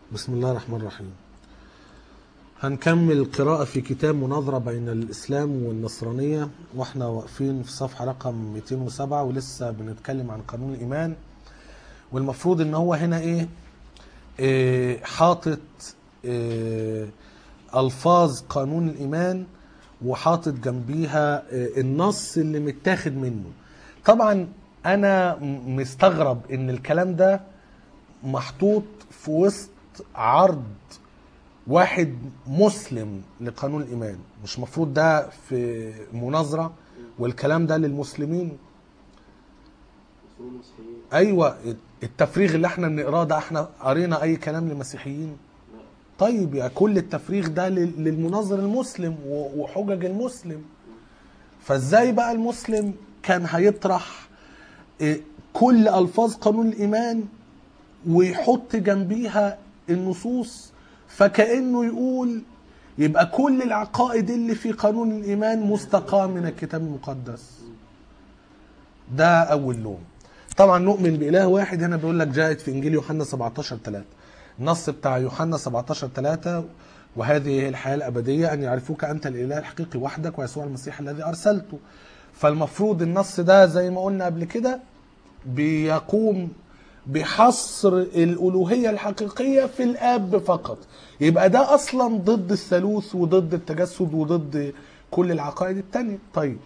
بسم الله الرحمن الرحيم هنكمل القراءة في كتاب مناظرة بين الإسلام والنصرانية وإحنا واقفين في صفحة رقم 207 ولسه بنتكلم عن قانون الإيمان والمفروض إن هو هنا إيه, إيه حاطط إيه ألفاظ قانون الإيمان وحاطط جنبيها إيه النص اللي متاخد منه طبعا أنا م- مستغرب إن الكلام ده محطوط في وسط عرض واحد مسلم لقانون الايمان مش مفروض ده في مناظره والكلام ده للمسلمين مسلمين مسيحيين ايوه التفريغ اللي احنا بنقراه ده احنا قرينا اي كلام لمسيحيين لا طيب يا كل التفريغ ده لل- للمناظر المسلم و- وحجج المسلم فازاي بقى المسلم كان هيطرح إيه، كل الفاظ قانون الايمان ويحط جنبيها النصوص فكانه يقول يبقى كل العقائد اللي في قانون الايمان مستقاه من الكتاب المقدس ده اول لوم طبعا نؤمن باله واحد هنا بيقول لك جاءت في انجيل يوحنا 17 3 النص بتاع يوحنا 17 3 وهذه هي الحياه الابديه ان يعرفوك انت الاله الحقيقي وحدك ويسوع المسيح الذي ارسلته فالمفروض النص ده زي ما قلنا قبل كده بيقوم بحصر الالوهيه الحقيقيه في الاب فقط يبقى ده اصلا ضد الثالوث وضد التجسد وضد كل العقائد التانية طيب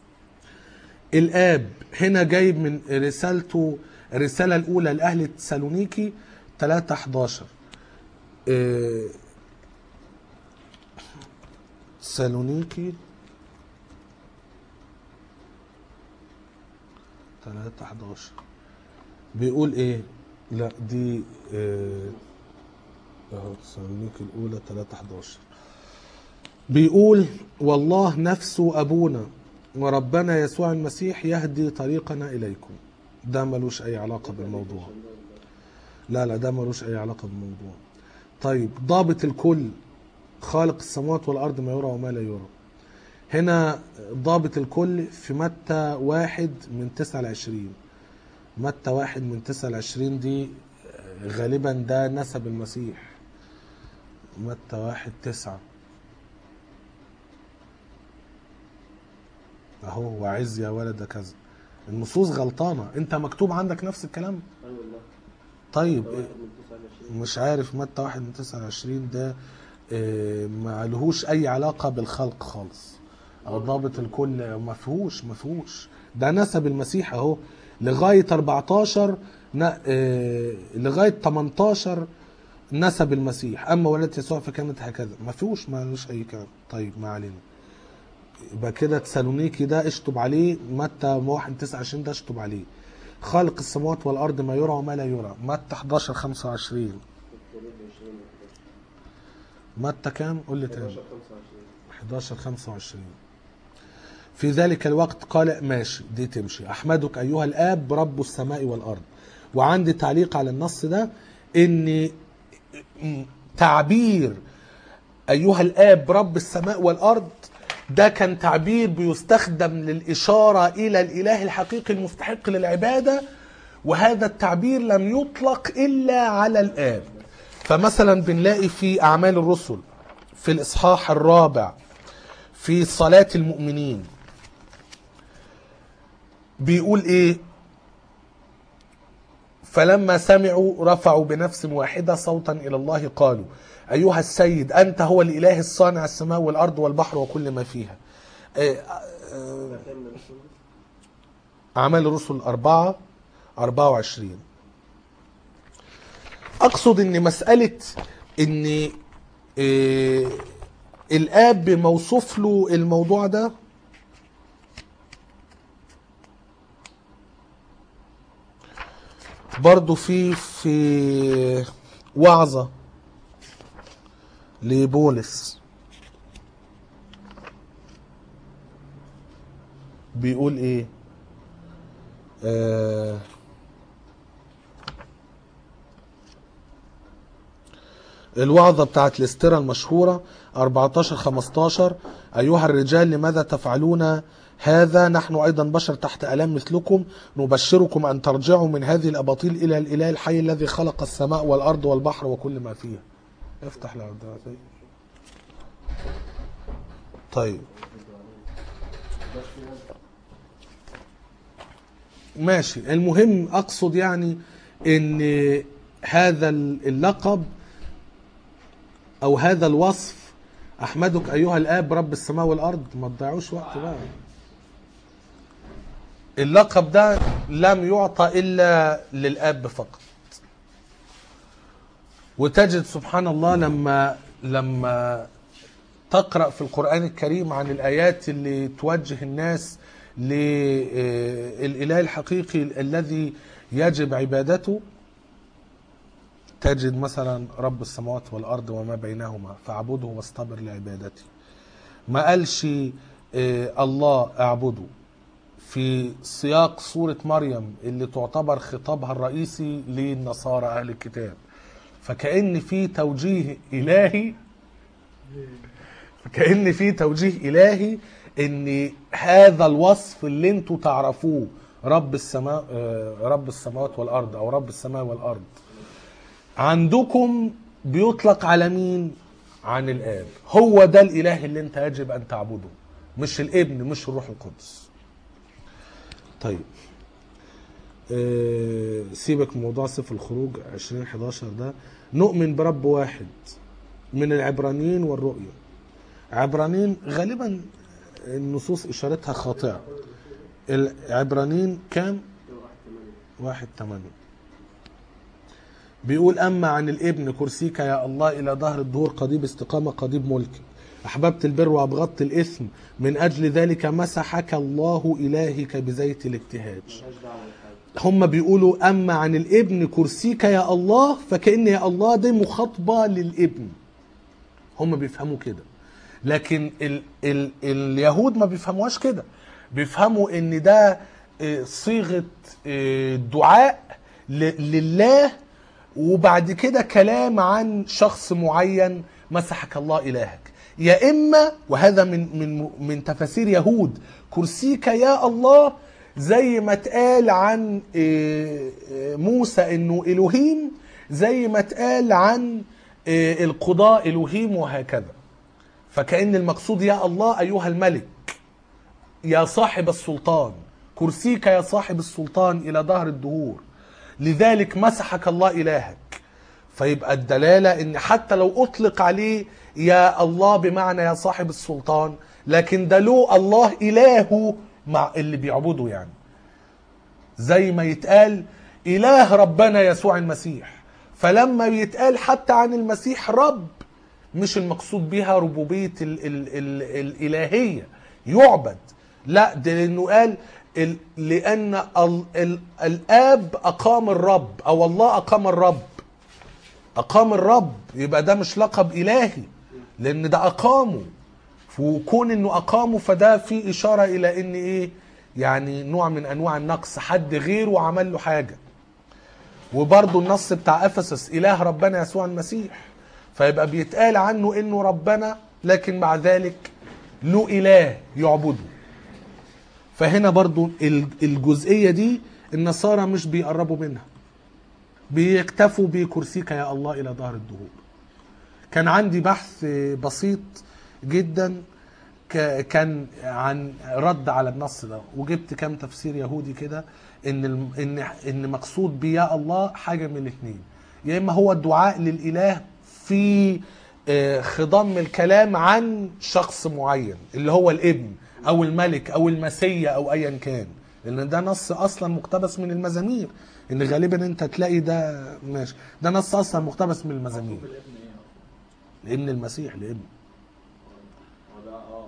الاب هنا جايب من رسالته الرساله الاولى لاهل تسالونيكي 3 11 إيه، تسالونيكي 3 11 بيقول ايه لا دي إيه، اهو تسالونيكي الاولى 3 11 بيقول والله نفسه ابونا وربنا يسوع المسيح يهدي طريقنا اليكم ده ملوش اي علاقه بالموضوع لا لا ده ملوش اي علاقه بالموضوع طيب ضابط الكل خالق السماوات والارض ما يرى وما لا يرى هنا ضابط الكل في متى واحد من تسعة لعشرين متى واحد من تسعة لعشرين دي آه، غالبا ده نسب المسيح متى واحد تسعة اهو وعز يا ولد كذا النصوص غلطانة انت مكتوب عندك نفس الكلام ايوه لا طيب ده واحد من 29 مش عارف متى واحد من تسعة وعشرين ده آه، ما لهوش اي علاقة بالخلق خالص او ضابط الكل ما فيهوش ما فيهوش ده نسب المسيح اهو لغاية 14 ن- آه، لغاية 18 نسب المسيح اما ولدت يسوع فكانت هكذا ما فيهوش ما لهوش اي كلام طيب ما علينا يبقى كده تسالونيكي ده اشطب عليه متى 1 29 ده اشطب عليه خالق السماوات والارض ما يرى وما لا يرى متى 11 25 الكتاب 20 متى كام قول لي تاني 11 25 11 25 في ذلك الوقت قال ماشي دي تمشي احمدك ايها الاب رب السماء والارض وعندي تعليق على النص ده ان تعبير ايها الاب رب السماء والارض ده كان تعبير بيستخدم للاشاره الى الاله الحقيقي المستحق للعباده وهذا التعبير لم يطلق الا على الاب فمثلا بنلاقي في اعمال الرسل في الاصحاح الرابع في صلاه المؤمنين بيقول ايه فلما سمعوا رفعوا بنفس واحدة صوتا إلى الله قالوا أيها السيد أنت هو الإله الصانع السماء والأرض والبحر وكل ما فيها آه، آه، ده كام من الرسل؟ أعمال الرسل أربعة أربعة وعشرين أقصد أن مسألة أن آه، الآب موصوف له الموضوع ده برضو في في وعظة لبولس بيقول ايه آه الوعظة بتاعت الاسترا المشهورة 14 15 أيها الرجال لماذا تفعلون هذا نحن أيضا بشر تحت ألام مثلكم نبشركم أن ترجعوا من هذه الأباطيل إلى الإله الحي الذي خلق السماء والأرض والبحر وكل ما فيها افتح لو ده طيب ماشي المهم أقصد يعني أن هذا اللقب أو هذا الوصف أحمدك أيها الآب رب السماء والأرض ما تضيعوش وقت بقى اللقب ده لم يعطى إلا للآب فقط وتجد سبحان الله لما لما تقرأ في القرآن الكريم عن الآيات اللي توجه الناس للإله الحقيقي الذي يجب عبادته تجد مثلا رب السماوات والأرض وما بينهما فاعبده واصطبر لعبادته ما قالش آه، الله اعبده في سياق سورة مريم اللي تعتبر خطابها الرئيسي للنصارى أهل الكتاب فكأن في توجيه إلهي كأن في توجيه إلهي إن هذا الوصف اللي انتوا تعرفوه رب السماء آه، رب السماوات والأرض أو رب السماء والأرض عندكم بيطلق على مين؟ عن الآب هو ده الإله اللي انت يجب أن تعبده مش الابن مش الروح القدس طيب آه، سيبك من موضوع صفر الخروج 2011 ده نؤمن برب واحد من العبرانيين والرؤية عبرانيين غالبا النصوص إشارتها خاطئة العبرانيين كام؟ واحد تمانية بيقول أما عن الابن كرسيك يا الله إلى ظهر الدهور قضيب استقامة قضيب ملك أحببت البر وأبغضت الإثم من أجل ذلك مسحك الله إلهك بزيت الابتهاج ملهاش دعوه بالحاجه هم بيقولوا أما عن الابن كرسيك يا الله فكأن يا الله دي مخاطبة للابن هم بيفهموا كده لكن ال ال اليهود ما بيفهموهاش كده بيفهموا ان ده آه، صيغة آه، دعاء ل- لله وبعد كده كلام عن شخص معين مسحك الله إلهك يا إما وهذا من من من تفاسير يهود كرسيك يا الله زي ما اتقال عن آه، آه، موسى انه الوهيم زي ما اتقال عن آه، القضاء الوهيم وهكذا فكأن المقصود يا الله أيها الملك يا صاحب السلطان كرسيك يا صاحب السلطان إلى ظهر الدهور لذلك مسحك الله إلهك فيبقى الدلالة إن حتى لو أطلق عليه يا الله بمعنى يا صاحب السلطان لكن ده له الله إلهه مع اللي بيعبده يعني زي ما يتقال إله ربنا يسوع المسيح فلما يتقال حتى عن المسيح رب مش المقصود بها ربوبية ال ال ال الإلهية يعبد لا ده لأنه قال ال لأن ال ال الآب أقام الرب أو الله أقام الرب أقام الرب يبقى ده مش لقب إلهي لأن ده أقامه وكون إنه أقامه فده في إشارة إلى إن إيه يعني نوع من أنواع النقص حد غيره عمل له حاجة وبرضه النص بتاع افسس اله ربنا يسوع المسيح فيبقى بيتقال عنه انه ربنا لكن مع ذلك له اله يعبده فهنا برضو ال- الجزئيه دي النصارى مش بيقربوا منها بيكتفوا بكرسيك يا الله الى ظهر الدهور كان عندي بحث بسيط جدا ك- كان عن رد على النص ده وجبت كام تفسير يهودي كده ان الم- ان ان مقصود بيا الله حاجه من الاثنين يا اما هو الدعاء للاله في آه، خضم الكلام عن شخص معين اللي هو الابن او الملك او المسيا او ايا كان لان ده نص اصلا مقتبس من المزامير ان غالبا انت تلاقي ده ماشي ده نص اصلا مقتبس من المزامير لابن المسيح لابن هو ده اه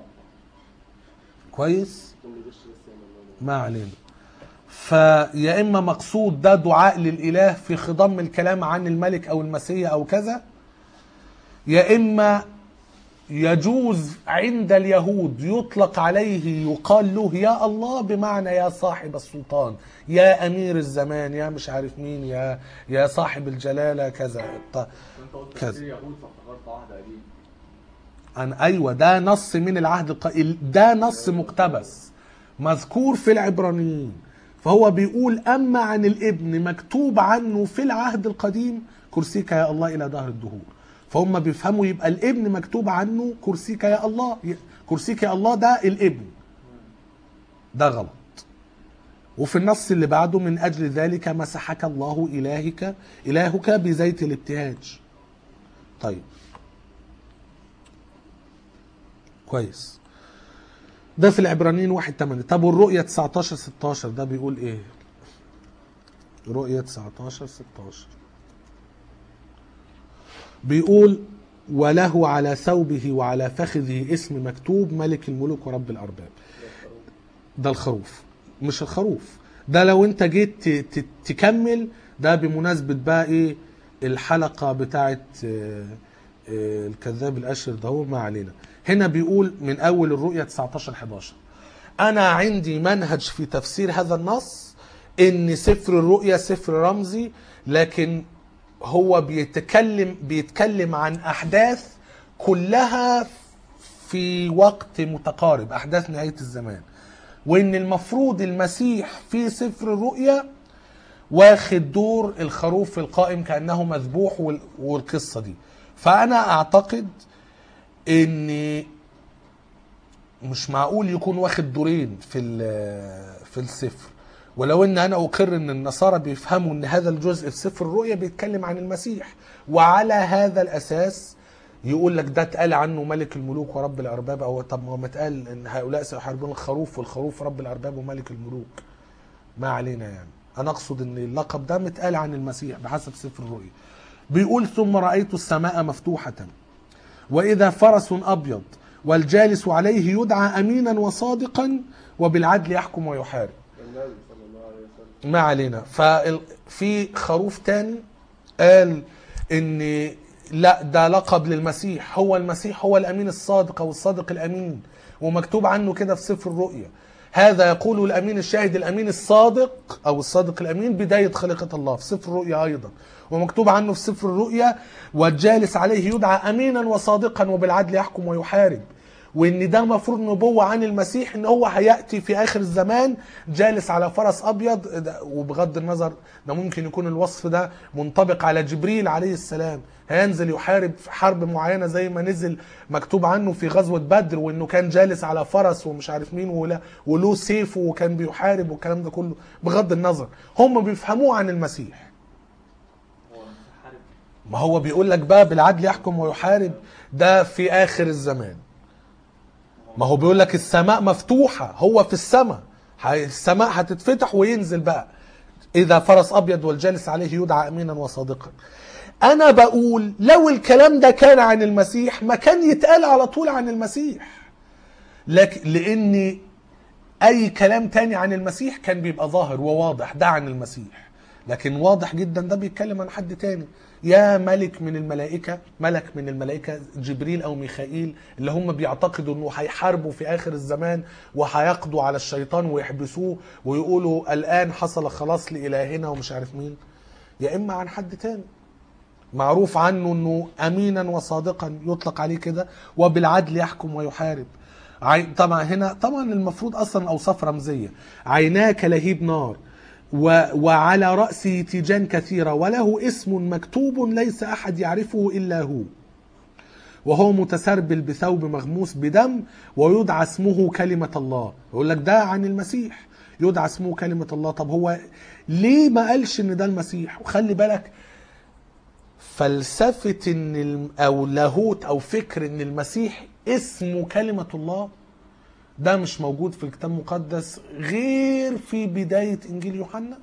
كويس كان بيغش بس يعمل ما علينا فيا اما مقصود ده دعاء للاله في خضم الكلام عن الملك او المسيح او كذا يا اما يجوز عند اليهود يطلق عليه يقال له يا الله بمعنى يا صاحب السلطان يا امير الزمان يا مش عارف مين يا يا صاحب الجلاله كذا ط- انت قلت كذا. كتير يهود فافتكرت واحده قديم أنا أيوة ده نص من العهد القديم ده نص مقتبس مذكور في العبرانيين فهو بيقول أما عن الابن مكتوب عنه في العهد القديم كرسيك يا الله إلى دهر الدهور فهم بيفهموا يبقى الابن مكتوب عنه كرسيك يا الله كرسيك يا الله ده الابن ده غلط وفي النص اللي بعده من أجل ذلك مسحك الله إلهك إلهك بزيت الابتهاج طيب كويس ده في العبرانيين واحد 8 طب والرؤية 19 16 ده بيقول ايه رؤية 19 16 بيقول وله على ثوبه وعلى فخذه اسم مكتوب ملك الملوك ورب الأرباب ده الخروف مش الخروف ده لو انت جيت ت- ت- تكمل ده بمناسبة بقى ايه الحلقة بتاعت آه، آه، الكذاب الأشر ده هو ما علينا هنا بيقول من أول الرؤية 19 11 أنا عندي منهج في تفسير هذا النص إن سفر الرؤيا سفر رمزي لكن هو بيتكلم بيتكلم عن أحداث كلها في وقت متقارب أحداث نهاية الزمان وإن المفروض المسيح في سفر الرؤيا واخد دور الخروف القائم كأنه مذبوح وال- والقصة دي فأنا أعتقد إن مش معقول يكون واخد دورين في ال- في السفر ولو ان انا اقر ان النصارى بيفهموا ان هذا الجزء في سفر الرؤيا بيتكلم عن المسيح وعلى هذا الاساس يقول لك ده اتقال عنه ملك الملوك ورب الارباب او طب ما هو ما اتقال ان هؤلاء سيحاربون الخروف والخروف رب الارباب وملك الملوك ما علينا يعني انا اقصد ان اللقب ده متقال عن المسيح بحسب سفر الرؤيا بيقول ثم رايت السماء مفتوحه واذا فرس ابيض والجالس عليه يدعى امينا وصادقا وبالعدل يحكم ويحارب النبي صلى الله عليه وسلم ما علينا ففي خروف تاني قال ان لا ده لقب للمسيح هو المسيح هو الامين الصادق او الصادق الامين ومكتوب عنه كده في سفر الرؤيا هذا يقول الامين الشاهد الامين الصادق او الصادق الامين بدايه خليقه الله في سفر الرؤيا ايضا ومكتوب عنه في سفر الرؤيا والجالس عليه يدعى امينا وصادقا وبالعدل يحكم ويحارب وان ده مفروض نبوة عن المسيح ان هو هياتي في اخر الزمان جالس على فرس ابيض ده- وبغض النظر ده ممكن يكون الوصف ده منطبق على جبريل عليه السلام هينزل يحارب في حرب معينه زي ما نزل مكتوب عنه في غزوه بدر وانه كان جالس على فرس ومش عارف مين ولا وله سيفه وكان بيحارب والكلام ده كله بغض النظر هم بيفهموه عن المسيح هو حارب ما هو بيقول لك بقى بالعدل يحكم ويحارب ده في اخر الزمان ما هو بيقول لك السماء مفتوحة هو في السماء ه- السماء هتتفتح وينزل بقى إذا فرس أبيض والجالس عليه يدعى أمينا وصادقا أنا بقول لو الكلام ده كان عن المسيح ما كان يتقال على طول عن المسيح لكن لأن أي كلام تاني عن المسيح كان بيبقى ظاهر وواضح ده عن المسيح لكن واضح جدا ده بيتكلم عن حد تاني يا ملك من الملائكة ملك من الملائكة جبريل أو ميخائيل اللي هم بيعتقدوا أنه هيحاربوا في آخر الزمان وهيقضوا على الشيطان ويحبسوه ويقولوا الآن حصل خلاص لإلهنا ومش عارف مين يا إما عن حد تاني معروف عنه أنه أمينا وصادقا يطلق عليه كده وبالعدل يحكم ويحارب عي... طبعا هنا طبعا المفروض اصلا اوصاف رمزيه عيناه كلهيب نار و... وعلى راسه تيجان كثيره وله اسم مكتوب ليس احد يعرفه الا هو وهو متسربل بثوب مغموس بدم ويدعى اسمه كلمة الله يقول لك ده عن المسيح يدعى اسمه كلمة الله طب هو ليه ما قالش ان ده المسيح وخلي بالك فلسفة ان الم- او لاهوت او فكر ان المسيح اسمه كلمة الله ده مش موجود في الكتاب المقدس غير في بداية انجيل يوحنا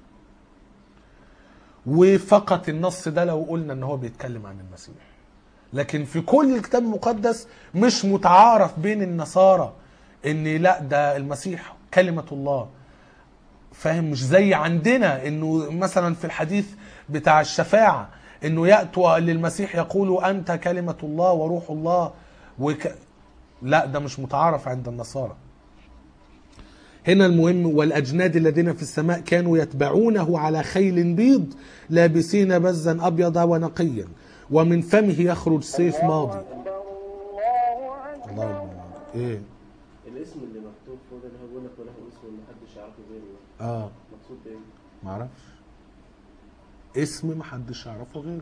وفقط النص ده لو قلنا ان هو بيتكلم عن المسيح لكن في كل الكتاب المقدس مش متعارف بين النصارى ان لا ده المسيح كلمة الله فاهم مش زي عندنا انه مثلا في الحديث بتاع الشفاعة انه يأتوا للمسيح يقولوا انت كلمة الله وروح الله وك... لا ده مش متعارف عند النصارى هنا المهم والأجناد الذين في السماء كانوا يتبعونه على خيل بيض لابسين بزا أبيض ونقيا ومن فمه يخرج سيف ماضي الله الله يرحمه. ايه الاسم اللي مكتوب فوق ده اللي هو بيقول لك وله اسم محدش يعرفه غيره ده. اه مقصود بايه؟ معرفش اسم محدش يعرفه غيره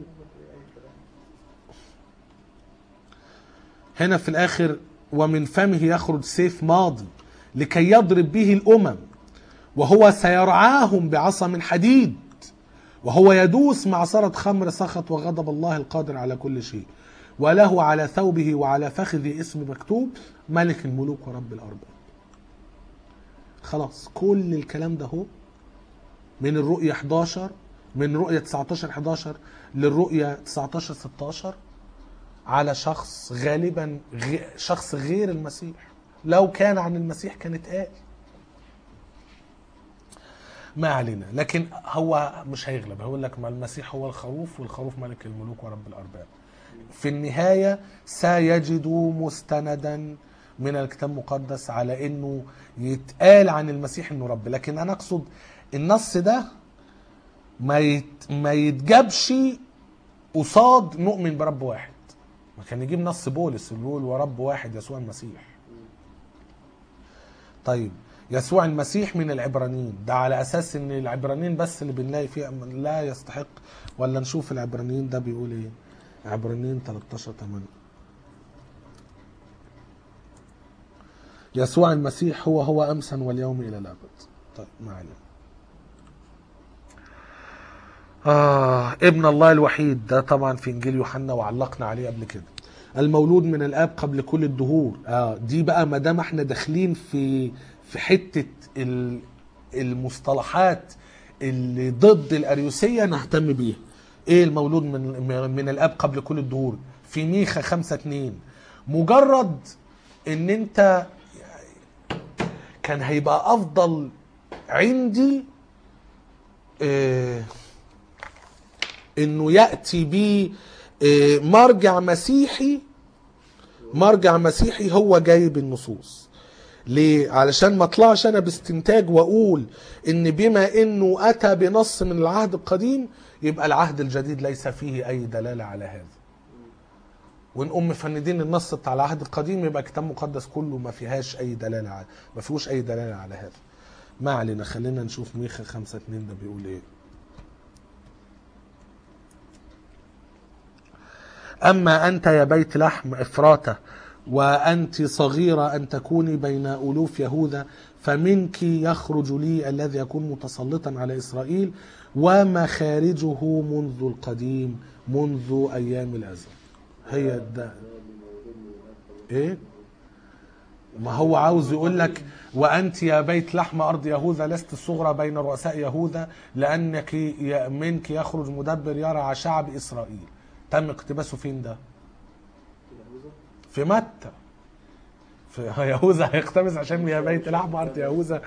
هنا في الاخر ومن فمه يخرج سيف ماضي لكي يضرب به الامم وهو سيرعاهم بعصا من حديد وهو يدوس معصرة خمر سخط وغضب الله القادر على كل شيء وله على ثوبه وعلى فخذه اسم مكتوب ملك الملوك ورب الأرباب خلاص كل الكلام ده هو من الرؤية 11 من رؤية 19 11 للرؤية 19 16 على شخص غالبا غ... شخص غير المسيح لو كان عن المسيح كان اتقال ما علينا لكن هو مش هيغلب هيقول لك ما المسيح هو الخروف والخروف ملك الملوك ورب الارباب في النهايه سيجد مستندا من الكتاب المقدس على انه يتقال عن المسيح انه رب لكن انا اقصد النص ده ما يت... ما يتجابش قصاد نؤمن برب واحد ما كان يجيب نص بولس اللي بيقول ورب واحد يسوع المسيح طيب يسوع المسيح من العبرانيين ده على اساس ان العبرانيين بس اللي بنلاقي فيه لا يستحق ولا نشوف العبرانيين ده بيقول ايه عبرانيين 13 8 يسوع المسيح هو هو امسا واليوم الى الابد طيب ما علينا آه ابن الله الوحيد ده طبعا في انجيل يوحنا وعلقنا عليه قبل كده المولود من الاب قبل كل الدهور آه دي بقى ما دام احنا داخلين في في حته ال- المصطلحات اللي ضد الاريوسيه نهتم بيها ايه المولود من من الاب قبل كل الدهور في ميخا خمسة اتنين مجرد ان انت كان هيبقى افضل عندي آه انه ياتي ب آه، مرجع مسيحي مرجع مسيحي هو جايب النصوص ليه علشان ما اطلعش انا باستنتاج واقول ان بما انه اتى بنص من العهد القديم يبقى العهد الجديد ليس فيه اي دلاله على هذا ونقوم مفندين النص بتاع العهد القديم يبقى كتاب مقدس كله ما فيهاش اي دلاله على ما فيهوش اي دلاله على هذا ما علينا خلينا نشوف ميخا 5 2 ده بيقول ايه أما أنت يا بيت لحم إفراتة وأنت صغيرة أن تكوني بين ألوف يهوذا فمنك يخرج لي الذي يكون متسلطا على إسرائيل ومخارجه منذ القديم منذ أيام الأزل هي ده إيه ما هو عاوز يقول لك وأنت يا بيت لحم أرض يهوذا لست الصغرى بين رؤساء يهوذا لأنك ي- منك يخرج مدبر يرعى شعب إسرائيل تم اقتباسه فين ده؟ يهوذا في متى في يهوذا هيقتبس عشان يا بيت لحم أرض يهوذا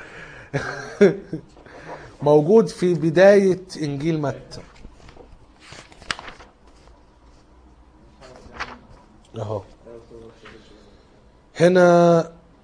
موجود في بداية إنجيل متى أهو هنا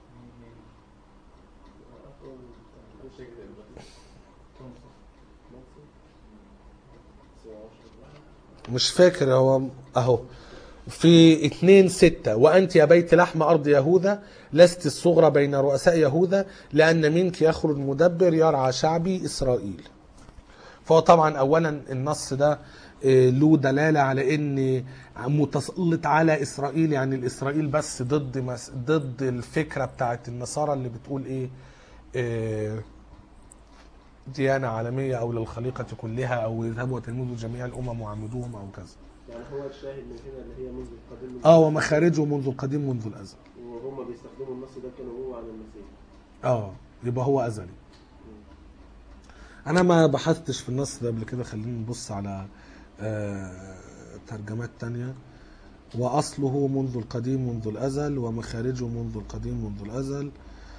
مش فاكر هو اهو في اتنين ستة وأنت يا بيت لحم أرض يهوذا لست الصغرى بين رؤساء يهوذا لأن منك يخرج مدبر يرعى شعبي إسرائيل فهو طبعا أولا النص ده آه، له دلالة على أن متسلط على إسرائيل يعني الإسرائيل بس ضد مس ضد الفكرة بتاعت النصارى اللي بتقول إيه آه، ديانة عالمية أو للخليقة كلها أو اذهبوا وتلمذوا جميع الأمم وعمدوهم أو كذا يعني هو الشاهد من هنا اللي هي منذ القديم من اه ومخارجه منذ القديم منذ الازل وهم بيستخدموا النص ده كانوا هو عن المسيح اه يبقى هو ازلي انا ما بحثتش في النص ده قبل كده خلينا نبص على آه ترجمات تانية واصله منذ القديم منذ الازل ومخارجه منذ القديم منذ الازل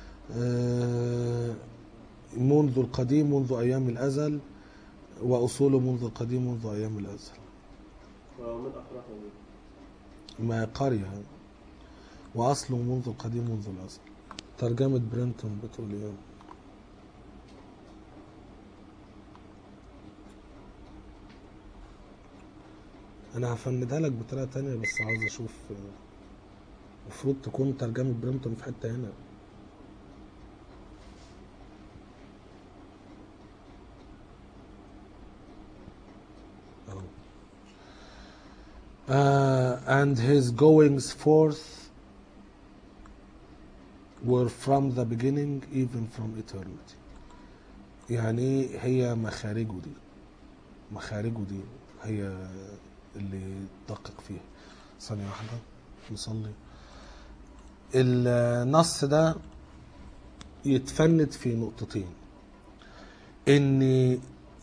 آه منذ القديم منذ ايام الازل واصوله منذ القديم منذ ايام الازل ومن أفراحه منه ما قرية وأصله منذ القديم منذ الأزل ترجمة برينتون بتقول إيه أنا هفندها لك بطريقة تانية بس عاوز أشوف المفروض تكون ترجمة بريمتون في حتة هنا أهو. Uh, and his goings forth were from the beginning even from eternity يعني هي مخارجه دي مخارجه دي هي اللي دقق فيها ثانية واحدة نصلي النص ده يتفند في نقطتين ان ي-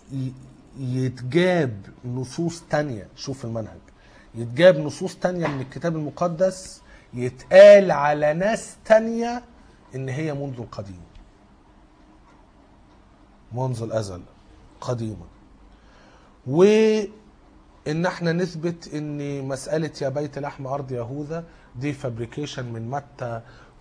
يتجاب نصوص تانية شوف المنهج يتجاب نصوص تانية من الكتاب المقدس يتقال على ناس تانية ان هي منذ القديم منذ الازل قديما وان احنا نثبت ان مساله يا بيت لحم ارض يهوذا دي فابريكيشن من متى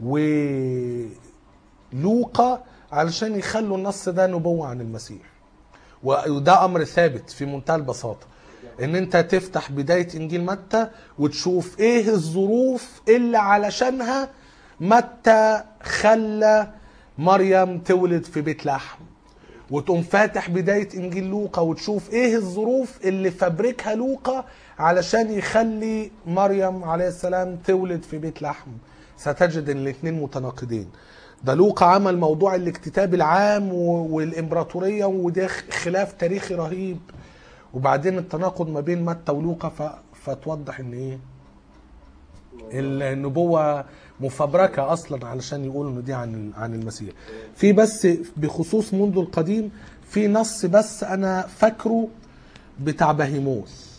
ولوقا علشان يخلوا النص ده نبوه عن المسيح وده امر ثابت في منتهى البساطه ان انت تفتح بدايه انجيل متى وتشوف ايه الظروف اللي علشانها متى خلى مريم تولد في بيت لحم وتقوم فاتح بداية إنجيل لوقا وتشوف إيه الظروف اللي فبركها لوقا علشان يخلي مريم عليه السلام تولد في بيت لحم ستجد إن الاتنين متناقضين ده لوقا عمل موضوع الاكتتاب العام و- والإمبراطورية وده خلاف تاريخي رهيب وبعدين التناقض ما بين متى ولوقا ف... فتوضح إن إيه النبوة مفبركة أصلا علشان يقولوا إن دي عن عن المسيح. في بس بخصوص منذ القديم في نص بس أنا فاكره بتاع بهيموس.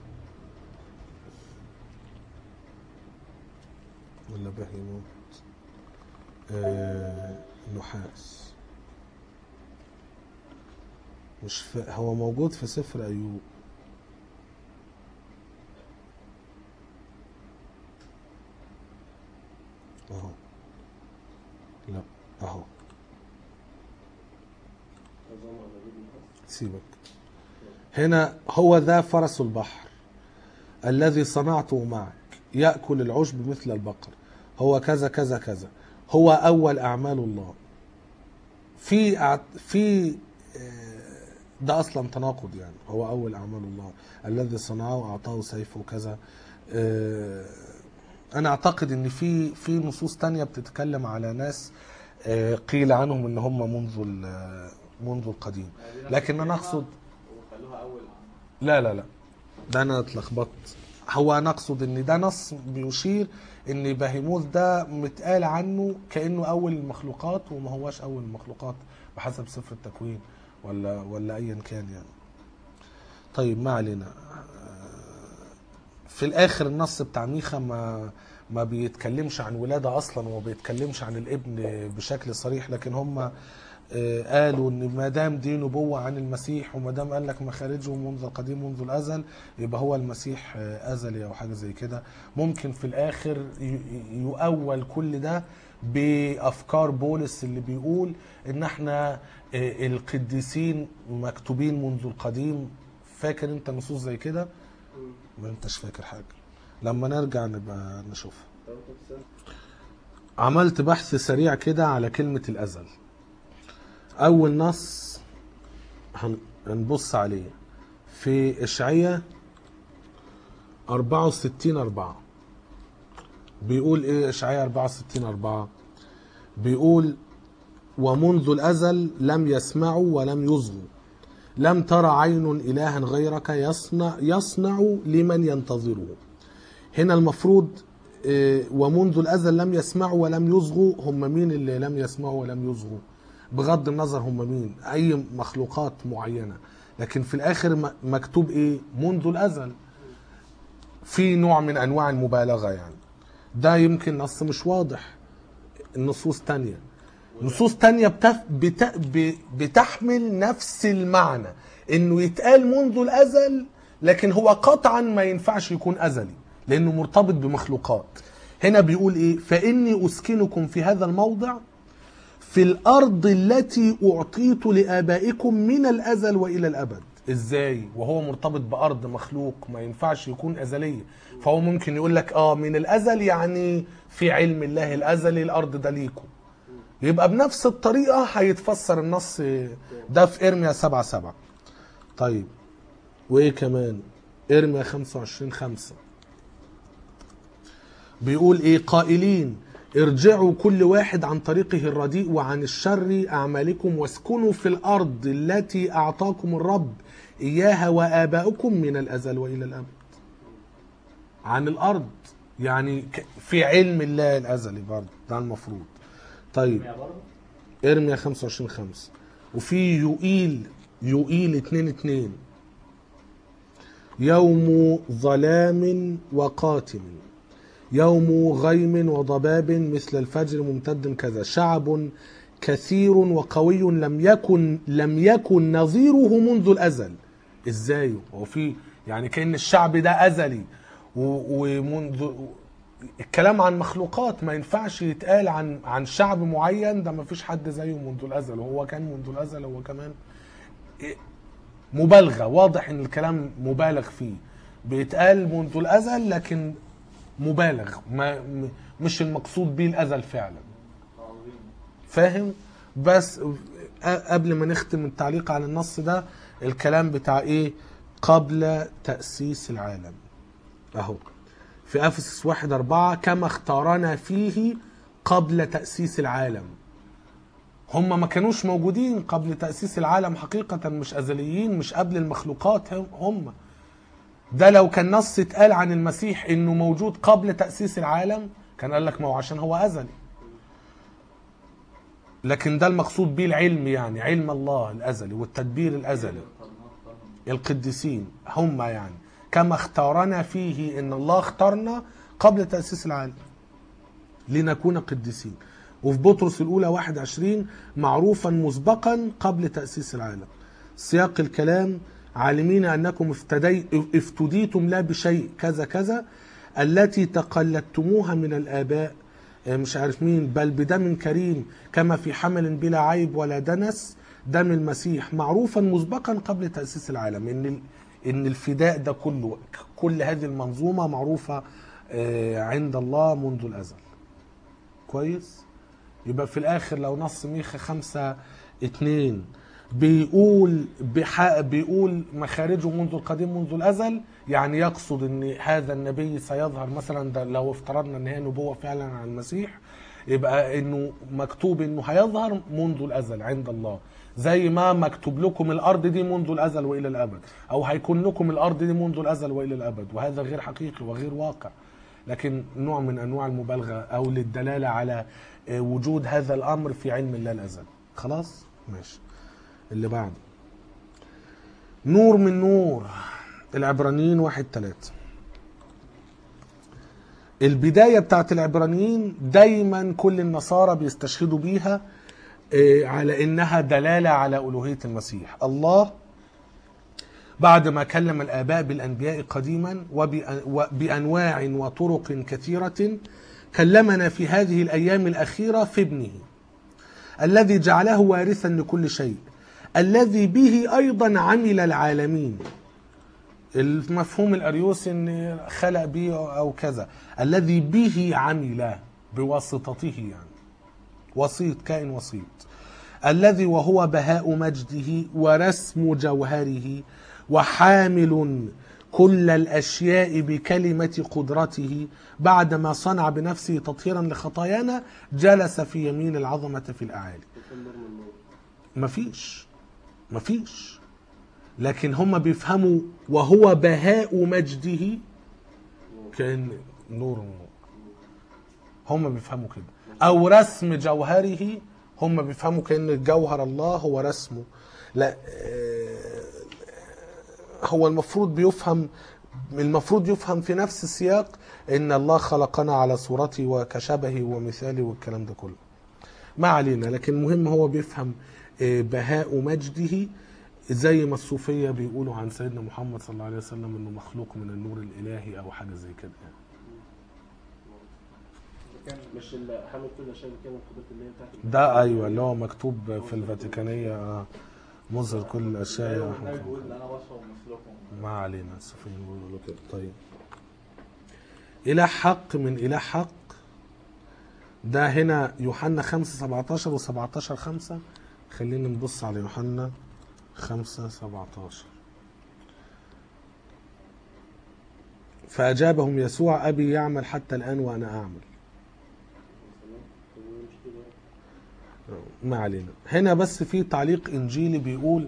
ولا بهيموت آه نحاس مش ف... هو موجود في سفر أيوب اهو لا اهو أظن على نبيل النحاس سيبك هنا هو ذا فرس البحر الذي صنعته معك يأكل العشب مثل البقر هو كذا كذا كذا هو أول أعمال الله في أع- في آه، ده أصلا تناقض يعني هو أول أعمال الله الذي صنعه وأعطاه سيفه وكذا آه، أنا أعتقد إن في في نصوص تانية بتتكلم على ناس آه، قيل عنهم إن هم منذ ال- منذ القديم لكن أنا أقصد وخلوها أول لا لا لا ده انا اتلخبطت هو انا اقصد ان ده نص بيشير ان بهيموث ده متقال عنه كانه اول المخلوقات وما هواش اول المخلوقات بحسب سفر التكوين ولا ولا ايا كان يعني طيب ما علينا في الاخر النص بتاع ميخا ما ما بيتكلمش عن ولاده اصلا وما بيتكلمش عن الابن بشكل صريح لكن هم آه، قالوا ان ما دام دي نبوه عن المسيح وما دام قال لك مخارجه منذ القديم منذ الازل يبقى هو المسيح آه، ازلي او حاجه زي كده ممكن في الاخر ي- يؤول كل ده بافكار بولس اللي بيقول ان احنا آه، القديسين مكتوبين منذ القديم فاكر انت نصوص زي كده ما انتش فاكر حاجه لما نرجع نبقى نشوفها طب طب استنى. عملت بحث سريع كده على كلمة الأزل أول نص هن- هنبص عليه في إشعية 64 4 بيقول إيه إشعية 64 4 بيقول ومنذ الأزل لم يسمعوا ولم يصغوا لم ترى عين إلها غيرك يصنع يصنع لمن ينتظره هنا المفروض آه، ومنذ الازل لم يسمعوا ولم يصغوا هم مين اللي لم يسمعوا ولم يصغوا بغض النظر هم مين اي مخلوقات معينه لكن في الاخر م- مكتوب ايه منذ الازل في نوع من انواع المبالغه يعني ده يمكن نص مش واضح النصوص تانية نصوص تانية بتف... بت... ب... بتحمل نفس المعنى انه يتقال منذ الازل لكن هو قطعا ما ينفعش يكون ازلي لانه مرتبط بمخلوقات هنا بيقول ايه فاني اسكنكم في هذا الموضع في الارض التي اعطيت لابائكم من الازل والى الابد ازاي وهو مرتبط بارض مخلوق ما ينفعش يكون ازليه فهو ممكن يقول لك اه من الازل يعني في علم الله الازلي الارض ده ليكم يبقى بنفس الطريقه هيتفسر النص ده في ارميا 7 7 طيب وايه كمان ارميا 25 5 بيقول ايه قائلين ارجعوا كل واحد عن طريقه الرديء وعن الشر اعمالكم واسكنوا في الارض التي اعطاكم الرب اياها واباؤكم من الازل والى الابد عن الارض يعني ك- في علم الله الازلي برضه ده المفروض طيب يا برضه ارميا 25 5 وفي يوئيل يوئيل 2 2 يوم ظلام وقاتم يوم غيم وضباب مثل الفجر ممتد كذا شعب كثير وقوي لم يكن لم يكن نظيره منذ الازل ازاي هو في يعني كان الشعب ده ازلي و- ومنذ الكلام عن مخلوقات ما ينفعش يتقال عن عن شعب معين ده ما فيش حد زيه منذ الازل وهو كان منذ الازل هو كمان مبالغه واضح ان الكلام مبالغ فيه بيتقال منذ الازل لكن مبالغ ما م- مش المقصود بيه الازل فعلا عظيم فاهم بس أ- قبل ما نختم التعليق على النص ده الكلام بتاع ايه قبل تأسيس العالم اهو في افسس واحد أربعة كما اختارنا فيه قبل تأسيس العالم هم ما كانوش موجودين قبل تأسيس العالم حقيقة مش أزليين مش قبل المخلوقات هم- هم ده لو كان نص اتقال عن المسيح انه موجود قبل تأسيس العالم كان قال لك ما هو عشان هو أزلي لكن ده المقصود به العلم يعني علم الله الازلي والتدبير الازلي القديسين هم يعني كما اختارنا فيه ان الله اختارنا قبل تاسيس العالم لنكون قديسين وفي بطرس الاولى 21 معروفا مسبقا قبل تاسيس العالم سياق الكلام عالمين انكم افتدي افتديتم لا بشيء كذا كذا التي تقلدتموها من الاباء مش عارف مين بل بدم كريم كما في حمل بلا عيب ولا دنس دم المسيح معروفا مسبقا قبل تأسيس العالم ان ال- ان الفداء ده كله كل هذه المنظومة معروفة آه، عند الله منذ الأزل كويس يبقى في الآخر لو نص ميخا خمسة اتنين بيقول بح... بيقول مخارجه منذ القديم منذ الازل يعني يقصد ان هذا النبي سيظهر مثلا ده لو افترضنا ان هي نبوه فعلا عن المسيح يبقى انه مكتوب انه هيظهر منذ الازل عند الله زي ما مكتوب لكم الارض دي منذ الازل والى الابد او هيكون لكم الارض دي منذ الازل والى الابد وهذا غير حقيقي وغير واقع لكن نوع من انواع المبالغه او للدلاله على آه، وجود هذا الامر في علم الله الازلي خلاص ماشي اللي بعده نور من نور العبرانيين واحد تلاتة البداية بتاعت العبرانيين دايما كل النصارى بيستشهدوا بيها آه، على انها دلالة على الوهية المسيح الله بعد ما كلم الآباء بالأنبياء قديما وبأ- وبأنواع وطرق كثيرة كلمنا في هذه الأيام الأخيرة في ابنه الذي جعله وارثا لكل شيء الذي به أيضا عمل العالمين المفهوم الأريوسي أن خلق به أو كذا الذي به عمل بواسطته يعني وسيط كائن وسيط الذي وهو بهاء مجده ورسم جوهره وحامل كل الاشياء بكلمه قدرته بعدما صنع بنفسه تطهيرا لخطايانا جلس في يمين العظمه في الاعالي يكون نور من نور مفيش مفيش لكن هم بيفهموا وهو بهاء مجده كان نور من نور هم بيفهموا كده او رسم جوهره هم بيفهموا كان جوهر الله هو رسمه لا آه، هو المفروض بيفهم المفروض يفهم في نفس السياق ان الله خلقنا على صورته وكشبهه ومثاله والكلام ده كله ما علينا لكن المهم هو بيفهم آه، بهاء مجده زي ما الصوفيه بيقولوا عن سيدنا محمد صلى الله عليه وسلم انه مخلوق من النور الالهي او حاجه زي كده يعني. كان مش ال- حامل كل شيء كان القدرات اللي هي بتاعت ده ايوه اللي هو مكتوب في الفاتيكانيه آه، مظهر كل الاشياء النبي يرحمكم بيقول ان انا بشر مثلكم ما علينا السفين بيقولوا كده طيب إله حق من إله حق ده هنا يوحنا 5 17 و 17 5 خلينا نبص على يوحنا 5 17 فأجابهم يسوع أبي يعمل حتى الآن وأنا أعمل مش كده ما علينا هنا بس في تعليق انجيلي بيقول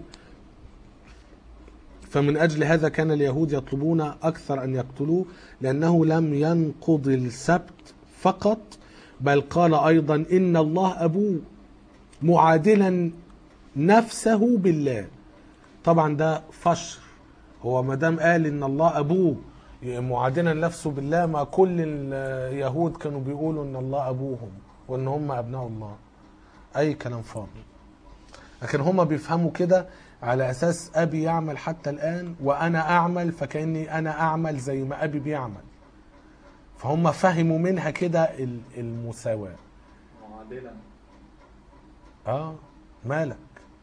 فمن اجل هذا كان اليهود يطلبون اكثر ان يقتلوه لانه لم ينقض السبت فقط بل قال ايضا ان الله ابوه معادلا نفسه بالله طبعا ده فشر هو ما دام قال ان الله ابوه معادلا نفسه بالله ما كل اليهود كانوا بيقولوا ان الله ابوهم وان هم ابناء الله اي كلام فاضي لكن هما بيفهموا كده على اساس ابي يعمل حتى الان وانا اعمل فكاني انا اعمل زي ما ابي بيعمل فهم فهموا منها كده ال- المساواه معادلا اه مالك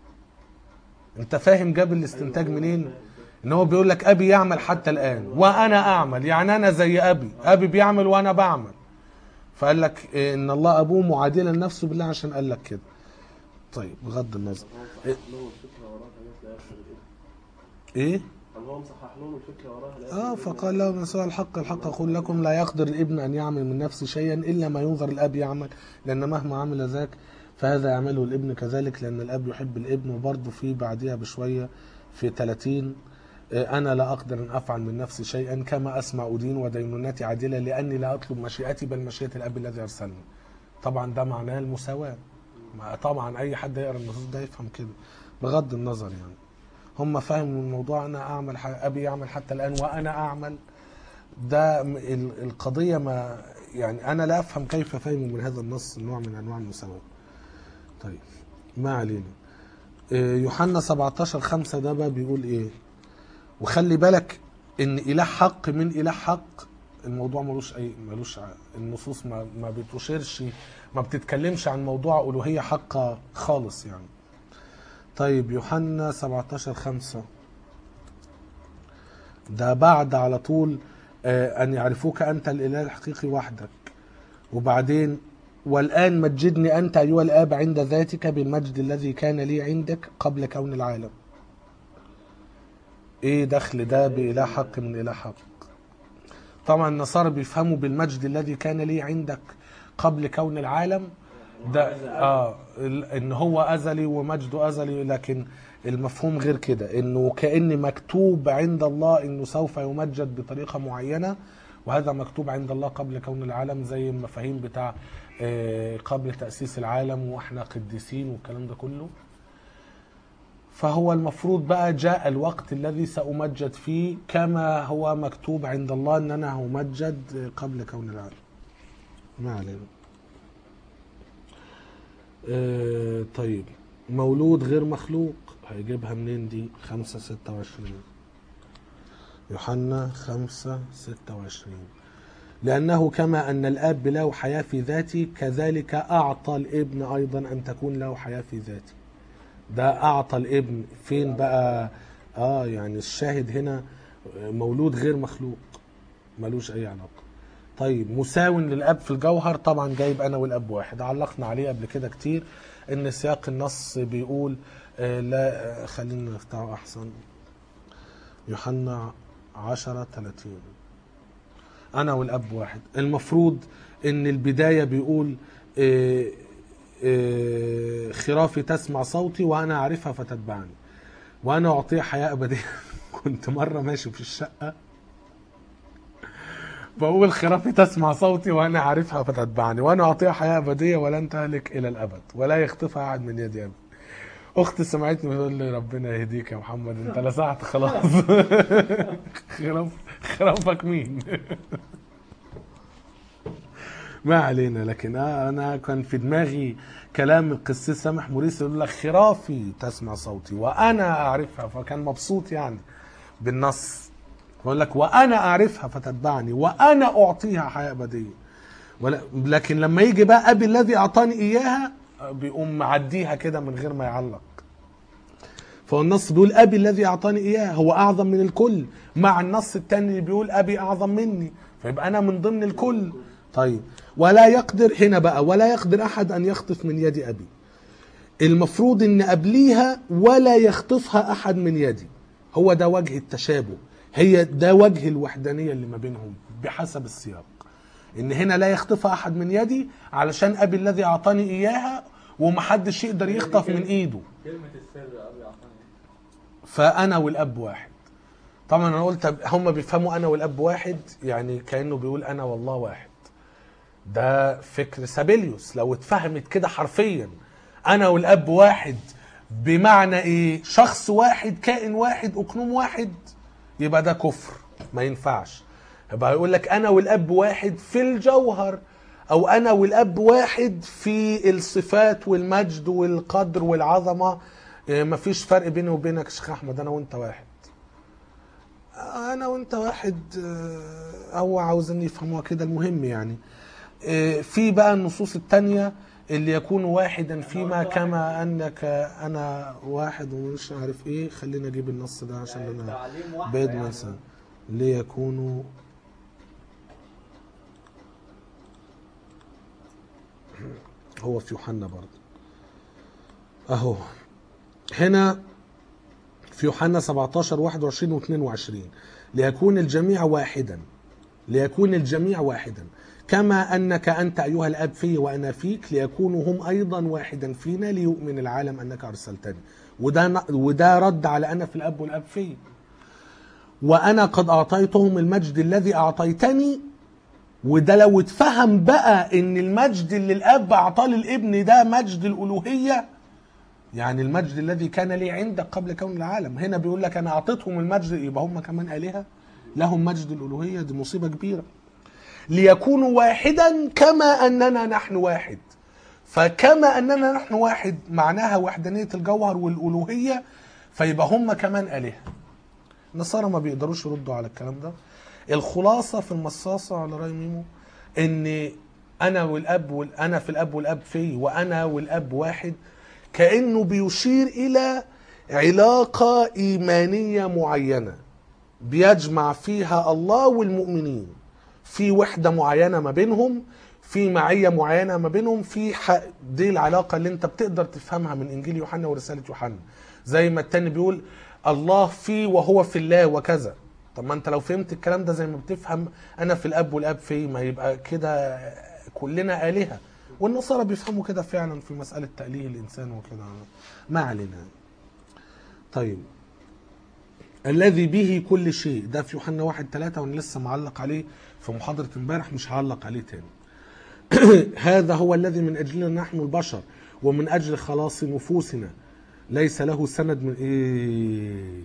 انت فاهم جاب الاستنتاج منين ان هو بيقول لك ابي يعمل حتى الان وانا اعمل يعني انا زي ابي ابي بيعمل وانا بعمل فقال لك إيه، ان الله ابوه معادلا نفسه بالله عشان قال لك كده طيب بغض النظر هو مصحح لهم الفكره وراها حاجات لا يقصد الابن ايه هل هو مصحح لهم الفكره وراها لا يقصد اه الابن؟ فقال لهم يسوع الحق الحق اقول لكم لا يقدر الابن ان يعمل من نفسه شيئا الا ما ينظر الاب يعمل لان مهما عمل ذاك فهذا يعمله الابن كذلك لان الاب يحب الابن وبرضه في بعدها بشويه في 30 آه، انا لا اقدر ان افعل من نفسي شيئا كما اسمع ادين ودينونتي عادله لاني لا اطلب مشيئتي بل مشيئه الاب الذي ارسلني طبعا ده معناه المساواه ما طبعا اي حد يقرا النصوص ده يفهم كده بغض النظر يعني هم فهموا الموضوع انا اعمل ح- ابي يعمل حتى الان وانا اعمل ده م- ال- القضيه ما يعني انا لا افهم كيف فهموا من هذا النص نوع من انواع المساواه طيب ما علينا إيه، يوحنا 17 5 ده بقى بيقول ايه وخلي بالك ان اله حق من اله حق الموضوع ملوش اي ملوش ع- النصوص ما ما بتشيرش ما بتتكلمش عن موضوع الوهيه حقه خالص يعني طيب يوحنا 17 5 ده بعد على طول آه، أن يعرفوك أنت الإله الحقيقي وحدك وبعدين والآن مجدني أنت أيها الآب عند ذاتك بالمجد الذي كان لي عندك قبل كون العالم إيه دخل ده بإله حق من إله حق طبعا النصارى بيفهموا بالمجد الذي كان لي عندك قبل كون العالم ده اه ال- ان هو ازلي ومجده ازلي لكن المفهوم غير كده انه كان مكتوب عند الله انه سوف يمجد بطريقه معينه وهذا مكتوب عند الله قبل كون العالم زي المفاهيم بتاع آه، قبل تاسيس العالم واحنا قديسين والكلام ده كله فهو المفروض بقى جاء الوقت الذي سأمجد فيه كما هو مكتوب عند الله ان انا همجد قبل كون العالم ما علينا آه، طيب مولود غير مخلوق هيجيبها منين دي خمسة ستة وعشرين يوحنا خمسة ستة وعشرين لأنه كما أن الآب له حياة في ذاتي كذلك أعطى الابن أيضا أن تكون له حياة في ذاتي ده أعطى الابن فين بقى آه يعني الشاهد هنا مولود غير مخلوق ملوش أي علاقة طيب مساو للاب في الجوهر طبعا جايب انا والاب واحد علقنا عليه قبل كده كتير ان سياق النص بيقول آه، لا آه، خلينا نفتحه احسن يوحنا 10 30 انا والاب واحد المفروض ان البدايه بيقول آه، آه، خرافي تسمع صوتي وانا اعرفها فتتبعني وانا اعطيها حياه ابديه كنت مره ماشي في الشقه بقول خرافي تسمع صوتي وانا عارفها فتتبعني وانا اعطيها حياه ابديه ولن تهلك الى الابد ولا يخطفها احد من يدي ابدا اختي سمعتني بتقول لي ربنا يهديك يا محمد انت لسعت خلاص خراف خرافك مين ما علينا لكن آه انا كان في دماغي كلام القسيس سامح موريس يقول لك خرافي تسمع صوتي وانا اعرفها فكان مبسوط يعني بالنص بقول لك وانا اعرفها فتتبعني وانا اعطيها حياه ابديه ولا لكن لما يجي بقى ابي الذي اعطاني اياها بيقوم معديها كده من غير ما يعلق فهو النص بيقول ابي الذي اعطاني اياه هو اعظم من الكل مع النص الثاني اللي بيقول ابي اعظم مني فيبقى انا من ضمن الكل طيب ولا يقدر هنا بقى ولا يقدر احد ان يخطف من يد ابي المفروض ان قبليها ولا يخطفها احد من يدي هو ده وجه التشابه هي ده وجه الوحدانيه اللي ما بينهم بحسب السياق ان هنا لا يخطفها احد من يدي علشان ابي الذي اعطاني اياها ومحدش يقدر يخطف من ايده كلمة السر أبي أعطاني فانا والاب واحد طبعا انا قلت هم بيفهموا انا والاب واحد يعني كانه بيقول انا والله واحد ده فكر سابيليوس لو اتفهمت كده حرفيا انا والاب واحد بمعنى ايه شخص واحد كائن واحد اقنوم واحد يبقى ده كفر ما ينفعش يبقى يقول لك انا والاب واحد في الجوهر او انا والاب واحد في الصفات والمجد والقدر والعظمه إيه، مفيش فرق بيني وبينك يا شيخ احمد انا وانت واحد انا وانت واحد آه، او عاوزين يفهموها كده المهم يعني آه، في بقى النصوص التانية اللي يكون واحدا فيما كما انك انا واحد ومش عارف ايه خلينا اجيب النص ده عشان يعني انا التعليم واحدة بيد يعني. مثلا ليكونوا هو في يوحنا برضه اهو هنا في يوحنا 17 21 و 22 ليكون الجميع واحدا ليكون الجميع واحدا كما انك انت ايها الاب في وانا فيك ليكونوا هم ايضا واحدا فينا ليؤمن العالم انك ارسلتني وده ن- وده رد على انا في الاب والاب في وانا قد اعطيتهم المجد الذي اعطيتني وده لو اتفهم بقى ان المجد اللي الاب اعطاه للابن ده مجد الالوهيه يعني المجد الذي كان لي عندك قبل كون العالم هنا بيقول لك انا اعطيتهم المجد يبقى هم كمان الهه لهم مجد الالوهيه دي مصيبه كبيره ليكونوا واحدا كما اننا نحن واحد فكما اننا نحن واحد معناها وحدانيه الجوهر والالوهيه فيبقى هم كمان الهه النصارى ما بيقدروش يردوا على الكلام ده الخلاصه في المصاصه على راي ميمو ان انا والاب وال... انا في الاب والاب في وانا والاب واحد كانه بيشير الى علاقه ايمانيه معينه بيجمع فيها الله والمؤمنين في وحده معينه ما بينهم في معيه معينه ما بينهم في ح... دي العلاقه اللي انت بتقدر تفهمها من انجيل يوحنا ورساله يوحنا زي ما التاني بيقول الله في وهو في الله وكذا طب ما انت لو فهمت الكلام ده زي ما بتفهم انا في الاب والاب في ما يبقى كده كلنا الهه والنصارى بيفهموا كده فعلا في مساله تاله الانسان وكده ما علينا طيب الذي به كل شيء ده في يوحنا واحد ثلاثة وانا لسه معلق عليه في محاضرة امبارح مش هعلق عليه تاني هذا هو الذي من اجلنا نحن البشر ومن اجل خلاص نفوسنا ليس له سند من ايه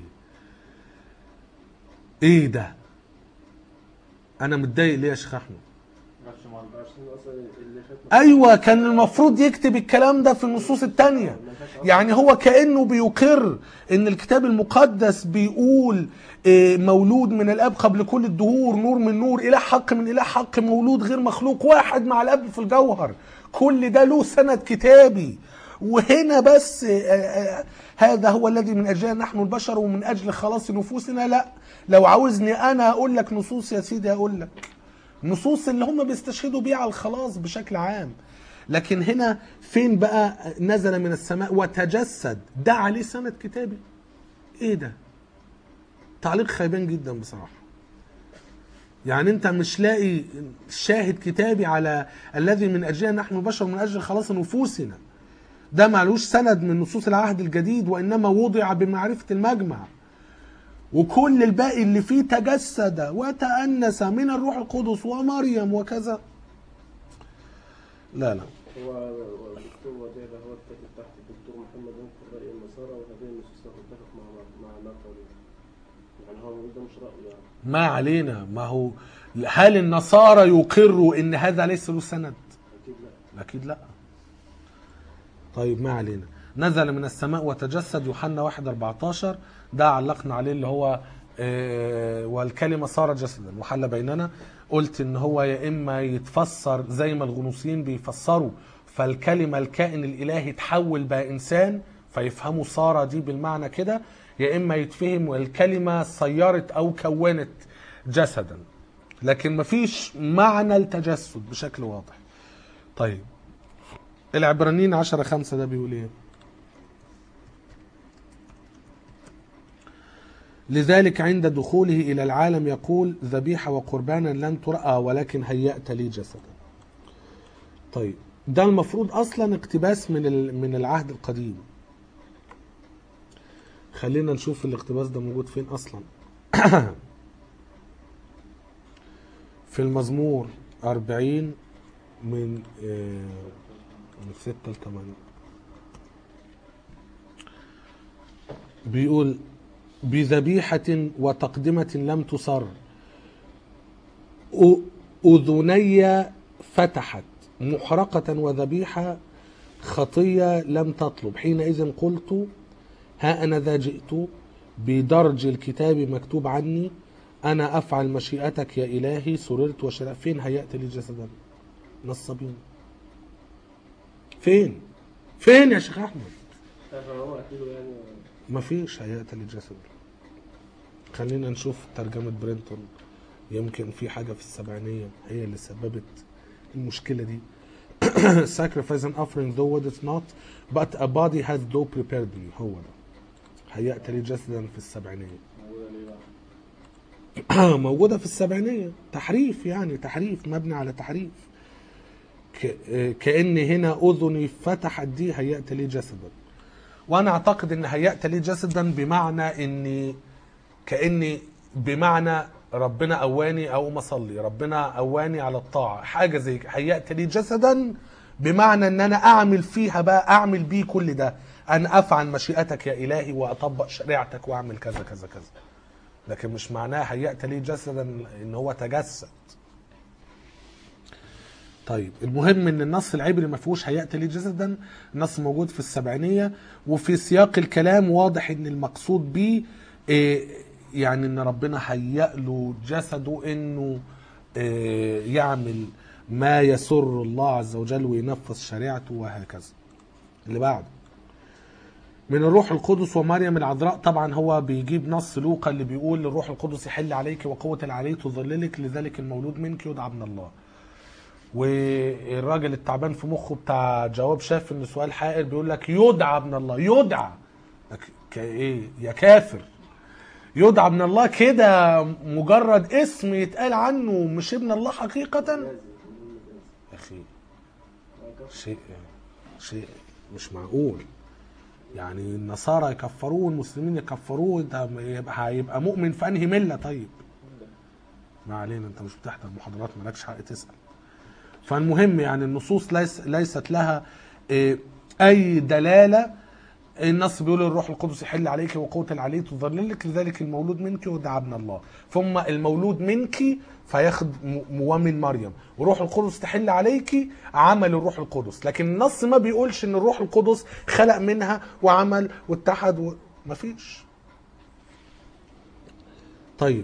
ايه ده انا متضايق ليه يا شيخ احمد نفس مرة عشان اصلا اللي فات ايوه كان المفروض يكتب الكلام ده في النصوص التانية يعني هو كانه بيقر ان الكتاب المقدس بيقول إيه، مولود من الاب قبل كل الدهور نور من نور اله حق من اله حق مولود غير مخلوق واحد مع الاب في الجوهر كل ده له سند كتابي وهنا بس آه، آه، هذا هو الذي من اجلنا نحن البشر ومن اجل خلاص نفوسنا لا لو عاوزني انا اقول لك نصوص يا سيدي اقول لك نصوص اللي هم بيستشهدوا بيها على الخلاص بشكل عام لكن هنا فين بقى نزل من السماء وتجسد ده عليه سند كتابي ايه ده تعليق خيبان جدا بصراحه يعني انت مش لاقي شاهد كتابي على الذي من اجلنا نحن بشر من اجل خلاص نفوسنا ده معلوش سند من نصوص العهد الجديد وانما وضع بمعرفه المجمع وكل الباقي اللي فيه تجسد وتأنس من الروح القدس ومريم وكذا لا لا هو الدكتور وديع ده هو الكاتب تحت الدكتور محمد ينقل رأي النصارى وهذه النصوص لا تتفق مع مع ما قالوا يعني هو بيقول ده مش رأيه يعني ما علينا ما هو هل النصارى يقروا ان هذا ليس له سند أكيد لا اكيد لا طيب ما علينا نزل من السماء وتجسد يوحنا 1 14 ده علقنا عليه اللي هو آه، والكلمة صار جسدا وحل بيننا قلت ان هو يا اما يتفسر زي ما الغنوصيين بيفسروا فالكلمة الكائن الالهي تحول بقى انسان فيفهموا سارة دي بالمعنى كده يا إما يتفهم الكلمة صيرت أو كونت جسدا لكن مفيش معنى التجسد بشكل واضح طيب العبرانيين عشرة خمسة ده بيقول ايه لذلك عند دخوله إلى العالم يقول ذبيحة وقربانا لن ترأى ولكن هيأت لي جسدا طيب ده المفروض أصلا اقتباس من ال- من العهد القديم خلينا نشوف الاقتباس ده موجود فين أصلا في المزمور 40 من آه، من 6 ل 8 بيقول بذبيحة وتقدمة لم تصر أ- أذني فتحت محرقة وذبيحة خطية لم تطلب حينئذ قلت ها أنا ذا جئت بدرج الكتاب مكتوب عني أنا أفعل مشيئتك يا إلهي سررت وشرع فين هيأت لي جسدا نصابين فين فين يا شيخ أحمد هو اكيد يعني ما فيش هيأت لي جسدا خلينا نشوف ترجمة برينتون يمكن في حاجة في السبعينية هي اللي سببت المشكلة دي sacrifice and offering though what it's not but a body has though prepared me هو ده هيأت لي جسدا في السبعينية موجودة ليه بقى؟ موجودة في السبعينية تحريف يعني تحريف مبني على تحريف ك- كأن هنا أذني فتحت دي هيأت لي جسدا وأنا أعتقد أن هيأت لي جسدا بمعنى أني كأني بمعنى ربنا قواني أقوم أصلي ربنا قواني على الطاعة حاجة زي كده. هيأت لي جسدا بمعنى أن أنا أعمل فيها بقى أعمل بيه كل ده أن أفعل مشيئتك يا إلهي وأطبق شريعتك وأعمل كذا كذا كذا لكن مش معناه هيأت لي جسدا ان هو تجسد طيب المهم ان النص العبري ما فيهوش هيأت لي جسدا النص موجود في السبعينية وفي سياق الكلام واضح ان المقصود بيه إيه، يعني ان ربنا هيأ له جسده انه إيه، يعمل ما يسر الله عز وجل وينفذ شريعته وهكذا اللي بعده من الروح القدس ومريم العذراء طبعا هو بيجيب نص لوقا اللي بيقول الروح القدس يحل عليك وقوة العلي تظللك لذلك المولود منك يدعى ابن الله والراجل التعبان في مخه بتاع جواب شاف ان سؤال حائر بيقول لك يدعى ابن الله يدعى لك كايه يا كافر يدعى ابن الله كده مجرد اسم يتقال عنه مش ابن الله حقيقة يا اخي شيء شيء مش معقول يعني النصارى يكفروه والمسلمين يكفروه انت يبقى هيبقى مؤمن في انهي مله طيب ما علينا انت مش بتحضر محاضرات مالكش حق تسال فالمهم يعني النصوص ليس ليست لها اه، اي دلاله النص بيقول الروح القدس يحل عليك وقوة العلي تظللك لذلك المولود منك ودعا ابن الله ثم المولود منك فياخد م- موامن مريم وروح القدس تحل عليك عمل الروح القدس لكن النص ما بيقولش ان الروح القدس خلق منها وعمل واتحد و... مفيش طيب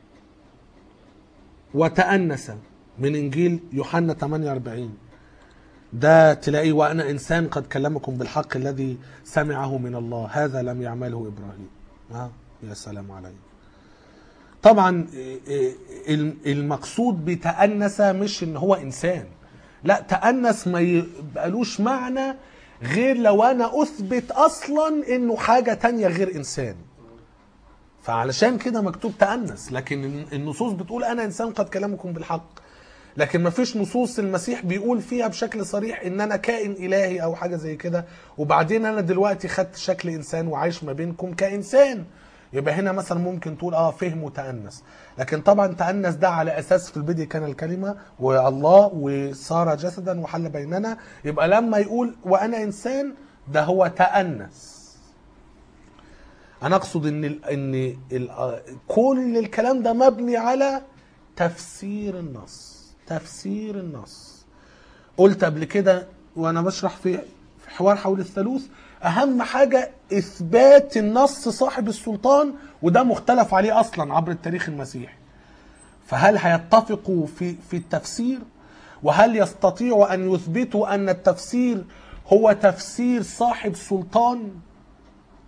وتأنس من انجيل يوحنا 48 ده تلاقيه وانا انسان قد كلمكم بالحق الذي سمعه من الله هذا لم يعمله ابراهيم ها يا سلام عليه طبعا إيه، إيه، الم- المقصود بتأنس مش ان هو انسان لا تأنس ما يبقالوش معنى غير لو انا اثبت اصلا انه حاجة تانية غير انسان فعلشان كده مكتوب تأنس لكن النصوص بتقول انا انسان قد كلمكم بالحق لكن ما فيش نصوص المسيح بيقول فيها بشكل صريح ان انا كائن الهي او حاجه زي كده وبعدين انا دلوقتي خدت شكل انسان وعايش ما بينكم كانسان يبقى هنا مثلا ممكن تقول اه فهم وتأنس لكن طبعا تأنس ده على اساس في البدء كان الكلمه والله وصار جسدا وحل بيننا يبقى لما يقول وانا انسان ده هو تأنس انا اقصد ان ال ان ال كل الكلام ده مبني على تفسير النص تفسير النص قلت قبل كده وانا بشرح في في حوار حول الثالوث اهم حاجه اثبات النص صاحب السلطان وده مختلف عليه اصلا عبر التاريخ المسيحي فهل هيتفقوا في في التفسير وهل يستطيعوا ان يثبتوا ان التفسير هو تفسير صاحب سلطان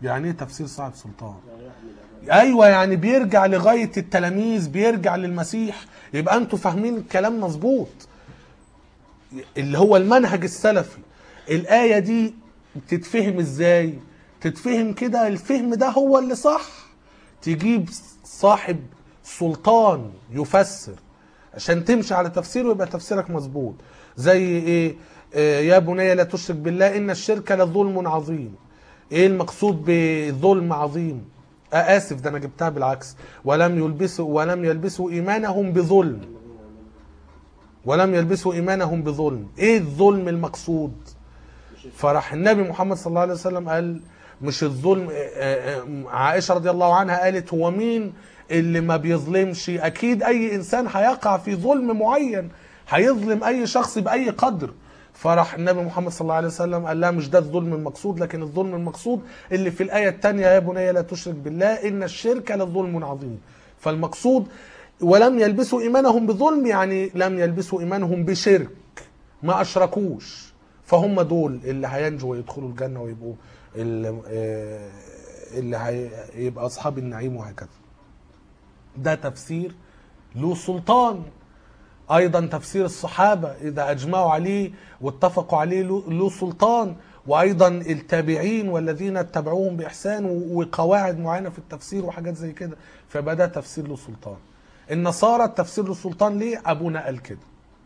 يعني ايه تفسير صاحب سلطان يعني يحمل أمانة ايوه يعني بيرجع لغايه التلاميذ بيرجع للمسيح يبقى انتوا فاهمين الكلام مظبوط اللي هو المنهج السلفي الايه دي تتفهم ازاي تتفهم كده الفهم ده هو اللي صح تجيب صاحب سلطان يفسر عشان تمشي على تفسيره يبقى تفسيرك مظبوط زي ايه آه، يا بني لا تشرك بالله ان الشرك لظلم عظيم ايه المقصود بظلم عظيم آه اسف ده انا جبتها بالعكس ولم يلبسوا ولم يلبسوا ايمانهم بظلم ولم يلبسوا ايمانهم بظلم ايه الظلم المقصود فراح النبي محمد صلى الله عليه وسلم قال مش الظلم آه، آه، عائشه رضي الله عنها قالت هو مين اللي ما بيظلمش اكيد اي انسان هيقع في ظلم معين هيظلم اي شخص باي قدر فراح النبي محمد صلى الله عليه وسلم قال لا مش ده الظلم المقصود لكن الظلم المقصود اللي في الايه الثانيه يا بني لا تشرك بالله ان الشرك لظلم عظيم فالمقصود ولم يلبسوا ايمانهم بظلم يعني لم يلبسوا ايمانهم بشرك ما اشركوش فهم دول اللي هينجوا ويدخلوا الجنه ويبقوا اللي, آه، اللي هيبقى اصحاب النعيم وهكذا ده تفسير له سلطان ايضا تفسير الصحابه اذا اجمعوا عليه واتفقوا عليه له له سلطان وايضا التابعين والذين اتبعوهم باحسان و- وقواعد معينه في التفسير وحاجات زي كده فيبقى ده تفسير له سلطان النصارى التفسير له سلطان ليه ابونا قال كده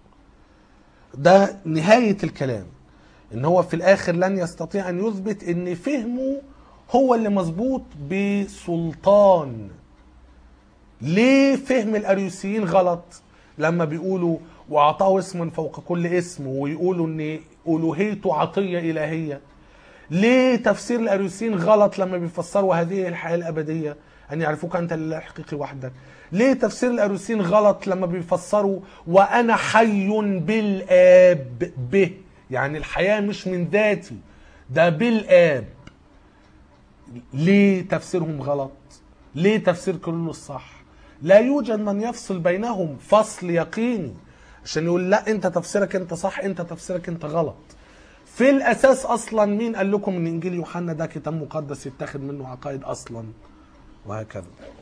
ده نهايه الكلام ان هو في الاخر لن يستطيع ان يثبت ان فهمه هو اللي مظبوط بسلطان ليه فهم الاريوسيين غلط لما بيقولوا واعطاه اسما فوق كل اسم ويقولوا ان الوهيته عطيه الهيه ليه تفسير الاريوسيين غلط لما بيفسروا هذه الحياه الابديه ان يعرفوك انت الاله الحقيقي وحدك ليه تفسير الاريوسيين غلط لما بيفسروا وانا حي بالاب به يعني الحياه مش من ذاتي ده بالاب ليه تفسيرهم غلط ليه تفسير كله الصح لا يوجد من يفصل بينهم فصل يقيني عشان يقول لا انت تفسيرك انت صح انت تفسيرك انت غلط في الاساس اصلا مين قال لكم ان انجيل يوحنا ده كتاب مقدس يتاخد منه عقائد اصلا وهكذا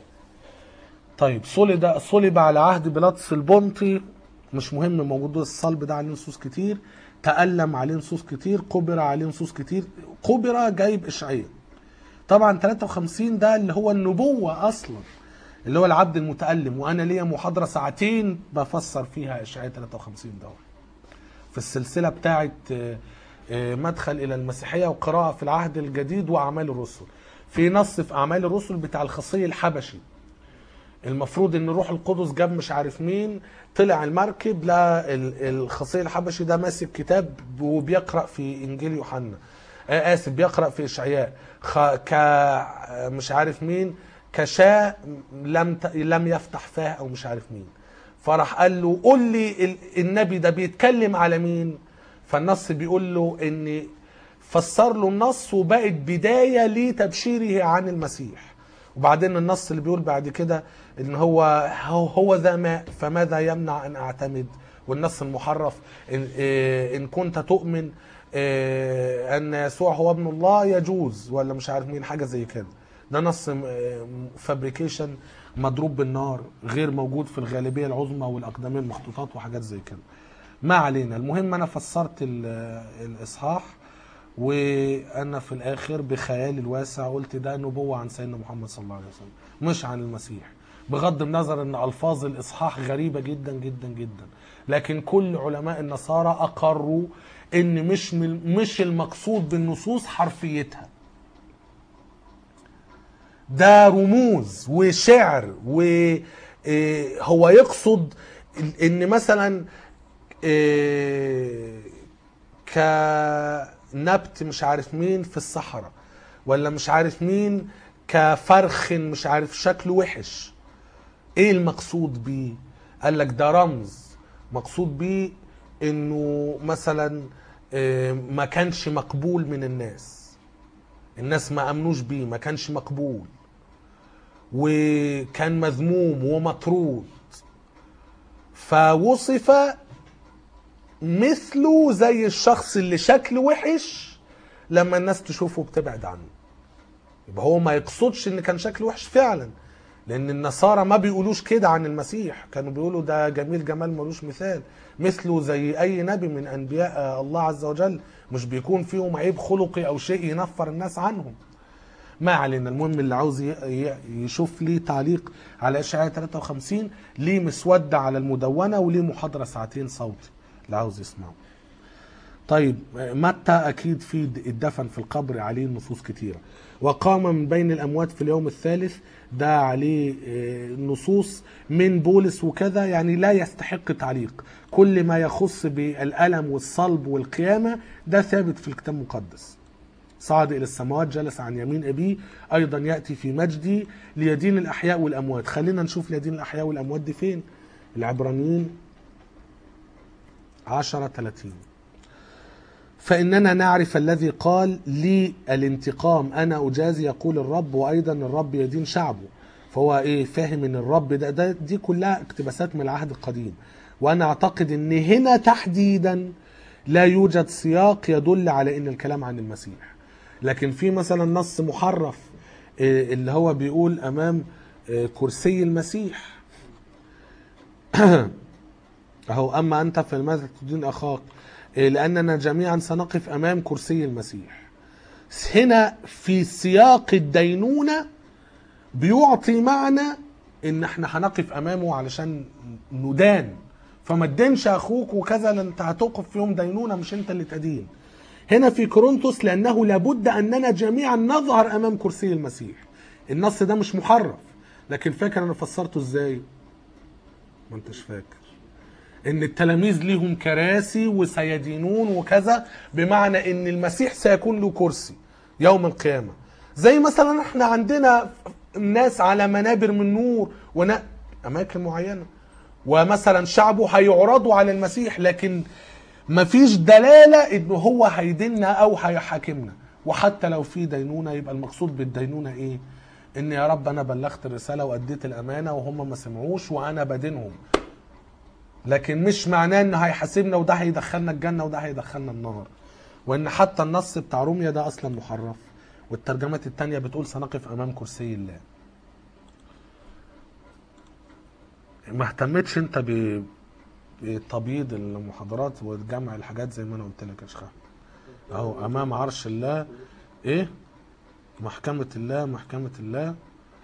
طيب صلب صلب على عهد بيلاطس البنطي مش مهم موجود الصلب ده عليه نصوص كتير تألم عليه نصوص كتير قبر عليه نصوص كتير قبر جايب اشعياء طبعا 53 ده اللي هو النبوة اصلا اللي هو العبد المتألم وانا ليا محاضرة ساعتين بفسر فيها اشعياء 53 ده في السلسلة بتاعت آه، آه، مدخل الى المسيحية وقراءة في العهد الجديد واعمال الرسل في نص في اعمال الرسل بتاع الخصي الحبشي المفروض ان روح القدس جاب مش عارف مين طلع المركب لا ال- الخصي الحبشي ده ماسك كتاب وبيقرا في انجيل يوحنا آه اسف بيقرا في اشعياء خ... ك مش عارف مين كشاء لم ت... لم يفتح فاه او مش عارف مين فراح قال له قول لي ال... النبي ده بيتكلم على مين فالنص بيقول له ان فسر له النص وبقت بدايه لتبشيره عن المسيح وبعدين النص اللي بيقول بعد كده ان هو هو, هو ذا ماء فماذا يمنع ان اعتمد والنص المحرف ان, إيه، إن كنت تؤمن إيه، ان يسوع هو ابن الله يجوز ولا مش عارف مين حاجه زي كده ده نص فابريكيشن مضروب بالنار غير موجود في الغالبيه العظمى والاقدميه المخطوطات وحاجات زي كده ما علينا المهم انا فسرت ال- الاصحاح وانا في الاخر بخيالي الواسع قلت ده نبوه عن سيدنا محمد صلى الله عليه وسلم مش عن المسيح بغض النظر ان الفاظ الاصحاح غريبه جدا جدا جدا لكن كل علماء النصارى اقروا ان مش من مش المقصود بالنصوص حرفيتها ده رموز وشعر وهو يقصد ان مثلا إيه، كنبت مش عارف مين في الصحراء ولا مش عارف مين كفرخ مش عارف شكله وحش ايه المقصود بيه قال لك ده رمز مقصود بيه انه مثلا إيه، ما كانش مقبول من الناس الناس ما امنوش بيه ما كانش مقبول وكان مذموم ومطرود فوصف مثله زي الشخص اللي شكله وحش لما الناس تشوفه بتبعد عنه يبقى هو ما يقصدش ان كان شكله وحش فعلا لان النصارى ما بيقولوش كده عن المسيح كانوا بيقولوا ده جميل جمال ملوش مثال مثله زي اي نبي من انبياء الله عز وجل مش بيكون فيهم عيب خلقي او شيء ينفر الناس عنهم ما علينا المهم اللي عاوز ي- ي- يشوف لي تعليق على اشعياء 53 ليه مسوده على المدونه وليه محاضره ساعتين صوتي اللي عاوز يسمعه طيب متى اكيد في الدفن في القبر عليه نصوص كتيره وقام من بين الاموات في اليوم الثالث ده عليه آه، نصوص من بولس وكذا يعني لا يستحق تعليق كل ما يخص بالالم والصلب والقيامه ده ثابت في الكتاب المقدس صعد الى السماوات جلس عن يمين ابيه ايضا ياتي في مجدي ليدين الاحياء والاموات خلينا نشوف ليدين الاحياء والاموات دي فين العبرانيين 10 30 فإننا نعرف الذي قال لي الانتقام أنا أجازي يقول الرب وأيضا الرب يدين شعبه فهو إيه فاهم إن الرب ده, ده دي كلها اقتباسات من العهد القديم وأنا أعتقد إن هنا تحديدا لا يوجد سياق يدل على إن الكلام عن المسيح لكن في مثلا نص محرف إيه، اللي هو بيقول أمام إيه، كرسي المسيح أهو أما أنت فلماذا تدين أخاك إيه، لأننا جميعا سنقف أمام كرسي المسيح هنا في سياق الدينونة بيعطي معنى إن احنا هنقف أمامه علشان ندان فما تدينش أخوك وكذا لأن أنت هتوقف في يوم دينونة مش أنت اللي تدين هنا في كورنثوس لأنه لابد أننا جميعا نظهر أمام كرسي المسيح النص ده مش محرف لكن فاكر أنا فسرته إزاي ما أنتش فاكر ان التلاميذ ليهم كراسي وسيدينون وكذا بمعنى ان المسيح سيكون له كرسي يوم القيامه زي مثلا احنا عندنا ناس على منابر من نور ونا اماكن معينه ومثلا شعبه هيعرضوا على المسيح لكن مفيش دلاله ان هو هيديننا او هيحاكمنا وحتى لو في دينونه يبقى المقصود بالدينونه ايه ان يا رب انا بلغت الرساله واديت الامانه وهم ما سمعوش وانا بدينهم لكن مش معناه انه هيحاسبنا وده هيدخلنا الجنه وده هيدخلنا النار وان حتى النص بتاع روميا ده اصلا محرف والترجمات التانية بتقول سنقف امام كرسي الله ما اهتمتش انت ب بتبييض المحاضرات وجمع الحاجات زي ما انا قلت لك يا شيخ أحمد. اهو امام عرش الله ايه محكمة الله محكمة الله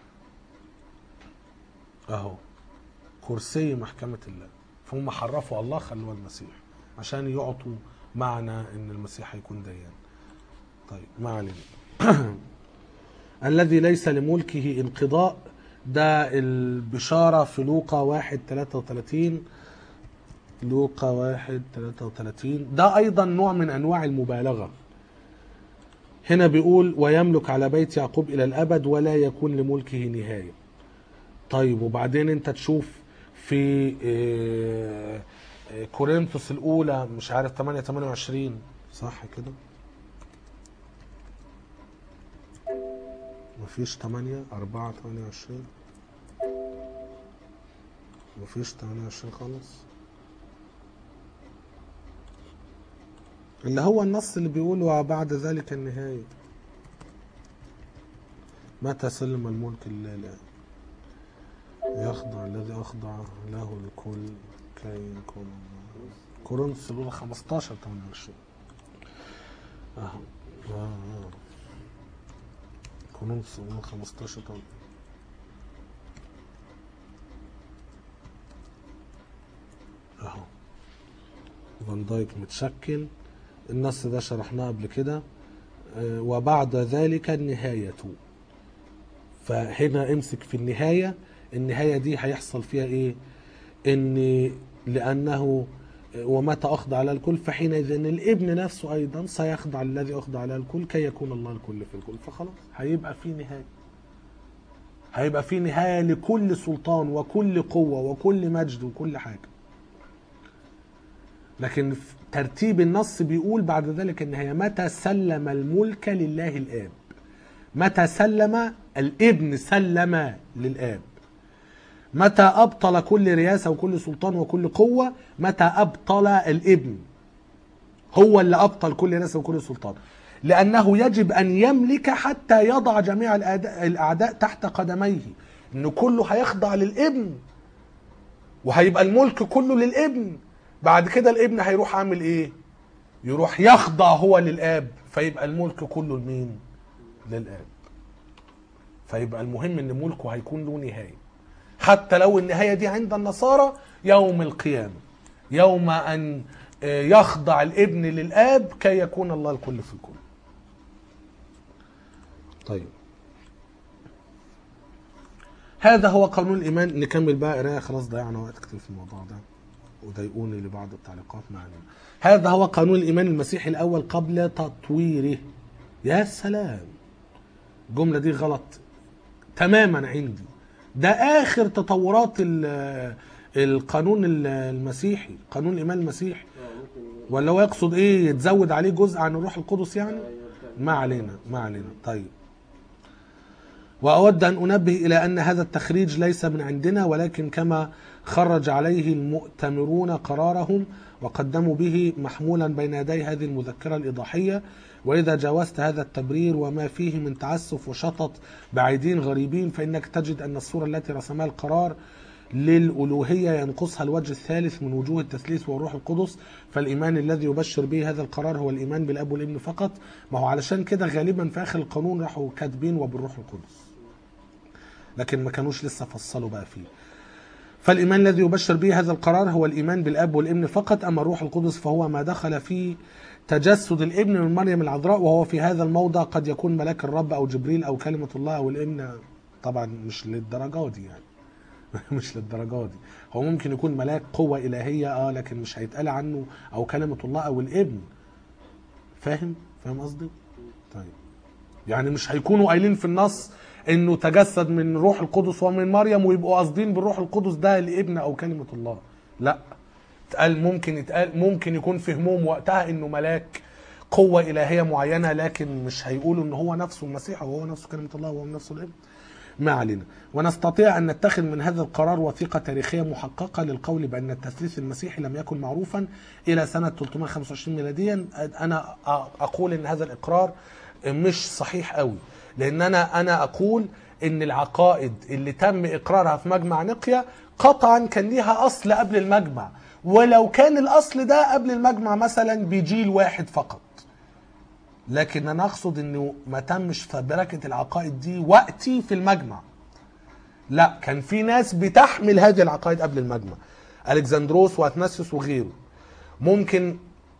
اهو كرسي محكمة الله فهم حرفوا الله خلوه المسيح عشان يعطوا معنى ان المسيح هيكون ديان طيب ما علينا الذي ليس لملكه انقضاء ده البشارة في لوقا واحد 33 لوقا واحد 33 ده أيضا نوع من أنواع المبالغة هنا بيقول ويملك على بيت يعقوب إلى الأبد ولا يكون لملكه نهاية طيب وبعدين انت تشوف في آه، آه، كورنثوس الأولى مش عارف 8 28 صح كده مفيش 8 4 28 مفيش 28 خالص اللي هو النص اللي بيقول وبعد ذلك النهاية متى سلم الملك لله الآن يخضع الذي أخضع له الكل كي يكون الله. كورنثوس الأولى 15 28 أهو آه، آه. كورنثوس الأولى 15 28 أهو فان دايك متشكل النص ده شرحناه قبل كده آه، وبعد ذلك النهاية فهنا امسك في النهاية النهاية دي هيحصل فيها ايه ان لانه ومتى اخضع على الكل فحينئذ الابن نفسه ايضا سيخضع الذي اخضع على الكل كي يكون الله الكل في الكل فخلاص هيبقى في نهاية هيبقى في نهاية لكل سلطان وكل قوة وكل مجد وكل حاجة لكن في ترتيب النص بيقول بعد ذلك النهاية متى سلم الملك لله الآب متى سلم الابن سلم للآب متى أبطل كل رياسة وكل سلطان وكل قوة متى أبطل الابن هو اللي أبطل كل رياسة وكل سلطان لأنه يجب أن يملك حتى يضع جميع الأعداء, الأعداء تحت قدميه إن كله هيخضع للابن وهيبقى الملك كله للابن بعد كده الابن هيروح عامل ايه يروح يخضع هو للاب فيبقى الملك كله لمين للاب فيبقى المهم ان ملكه هيكون له نهايه حتى لو النهايه دي عند النصارى يوم القيامه يوم ان آه، يخضع الابن للاب كي يكون الله الكل في الكل طيب هذا هو قانون الايمان نكمل بقى قرايه خلاص ضيعنا وقت كتير في الموضوع ده وضايقوني لبعض التعليقات ما علينا هذا هو قانون الايمان المسيحي الاول قبل تطويره يا سلام الجمله دي غلط تماما عندي ده اخر تطورات ال- القانون ال- المسيحي قانون الايمان المسيحي اه ممكن ولا هو يقصد ايه يتزود عليه جزء عن الروح القدس يعني ايوه بتاع- ما علينا ما علينا طيب وأود أن أنبه إلى أن هذا التخريج ليس من عندنا ولكن كما خرج عليه المؤتمرون قرارهم وقدموا به محمولا بين يدي هذه المذكرة الإيضاحية وإذا جاوزت هذا التبرير وما فيه من تعسف وشطط بعيدين غريبين فإنك تجد أن الصورة التي رسمها القرار للألوهية ينقصها الوجه الثالث من وجوه التثليث والروح القدس فالإيمان الذي يبشر به هذا القرار هو الإيمان بالأب والابن فقط ما هو علشان كده غالبا في آخر القانون راحوا كاتبين وبالروح القدس لكن ما كانوش لسه فصلوا بقى فيه فالإيمان الذي يبشر به هذا القرار هو الإيمان بالأب والابن فقط أما الروح القدس فهو ما دخل في تجسد الابن من مريم العذراء وهو في هذا الموضع قد يكون ملاك الرب أو جبريل أو كلمة الله أو الابن طبعا مش للدرجة دي يعني مش للدرجة دي هو ممكن يكون ملاك قوة إلهية اه لكن مش هيتقال عنه أو كلمة الله أو الابن فاهم فاهم قصدي طيب يعني مش هيكونوا قايلين في النص انه تجسد من روح القدس ومن مريم ويبقوا قاصدين بالروح القدس ده الابن او كلمه الله لا اتقال ممكن يتقال ممكن يكون فهمهم وقتها انه ملاك قوة إلهية معينة لكن مش هيقولوا ان هو نفسه المسيح وهو نفسه كلمة الله وهو نفسه الابن ما علينا ونستطيع أن نتخذ من هذا القرار وثيقة تاريخية محققة للقول بأن التثليث المسيحي لم يكن معروفا إلى سنة 325 ميلاديا أنا أقول أن هذا الإقرار مش صحيح قوي لأن أنا أنا أقول أن العقائد اللي تم إقرارها في مجمع نقيا قطعا كان ليها أصل قبل المجمع ولو كان الأصل ده قبل المجمع مثلا بجيل واحد فقط لكن انا اقصد انه ما تمش فبركه العقائد دي وقتي في المجمع لا كان في ناس بتحمل هذه العقائد قبل المجمع الكسندروس واثناسيوس وغيره ممكن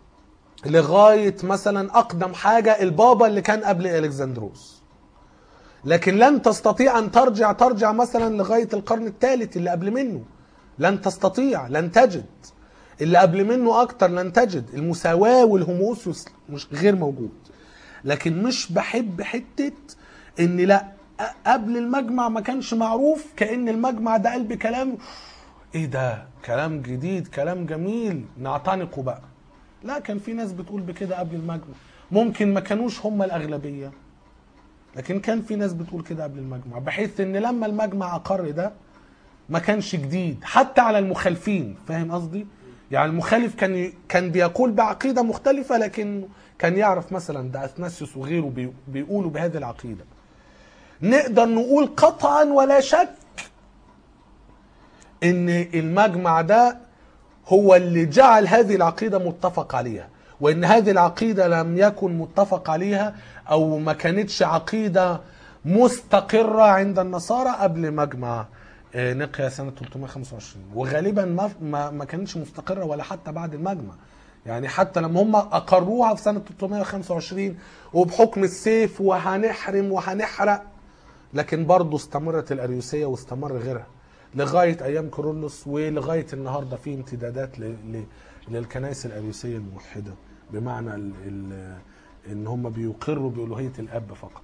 لغايه مثلا اقدم حاجه البابا اللي كان قبل الكسندروس لكن لن تستطيع ان ترجع ترجع مثلا لغايه القرن الثالث اللي قبل منه لن تستطيع لن تجد اللي قبل منه اكتر لن تجد المساواه والهوموسيوس مش غير موجود لكن مش بحب حته ان لا قبل المجمع ما كانش معروف كان المجمع ده قلب كلام ايه ده كلام جديد كلام جميل نعتنقه بقى لا كان في ناس بتقول بكده قبل المجمع ممكن ما كانوش هم الاغلبيه لكن كان في ناس بتقول كده قبل المجمع بحيث ان لما المجمع اقر ده ما كانش جديد حتى على المخالفين فاهم قصدي يعني المخالف كان كان بيقول بعقيده مختلفه لكن كان يعرف مثلا ده اثناسيوس وغيره بي- بيقولوا بهذه العقيده نقدر نقول قطعا ولا شك ان المجمع ده هو اللي جعل هذه العقيده متفق عليها وان هذه العقيده لم يكن متفق عليها او ما كانتش عقيده مستقره عند النصارى قبل مجمع آه، نقيا سنه 325 وغالبا ما ما ما كانتش مستقره ولا حتى بعد المجمع يعني حتى لما هم اقروها في سنه 325 وبحكم السيف وهنحرم وهنحرق لكن برضه استمرت الاريوسيه واستمر غيرها لغايه ايام كورولوس ولغايه النهارده في امتدادات ل... ل... للكنائس الاريوسيه الموحده بمعنى ال... ال... ان هم بيقروا بالوهيه الاب فقط.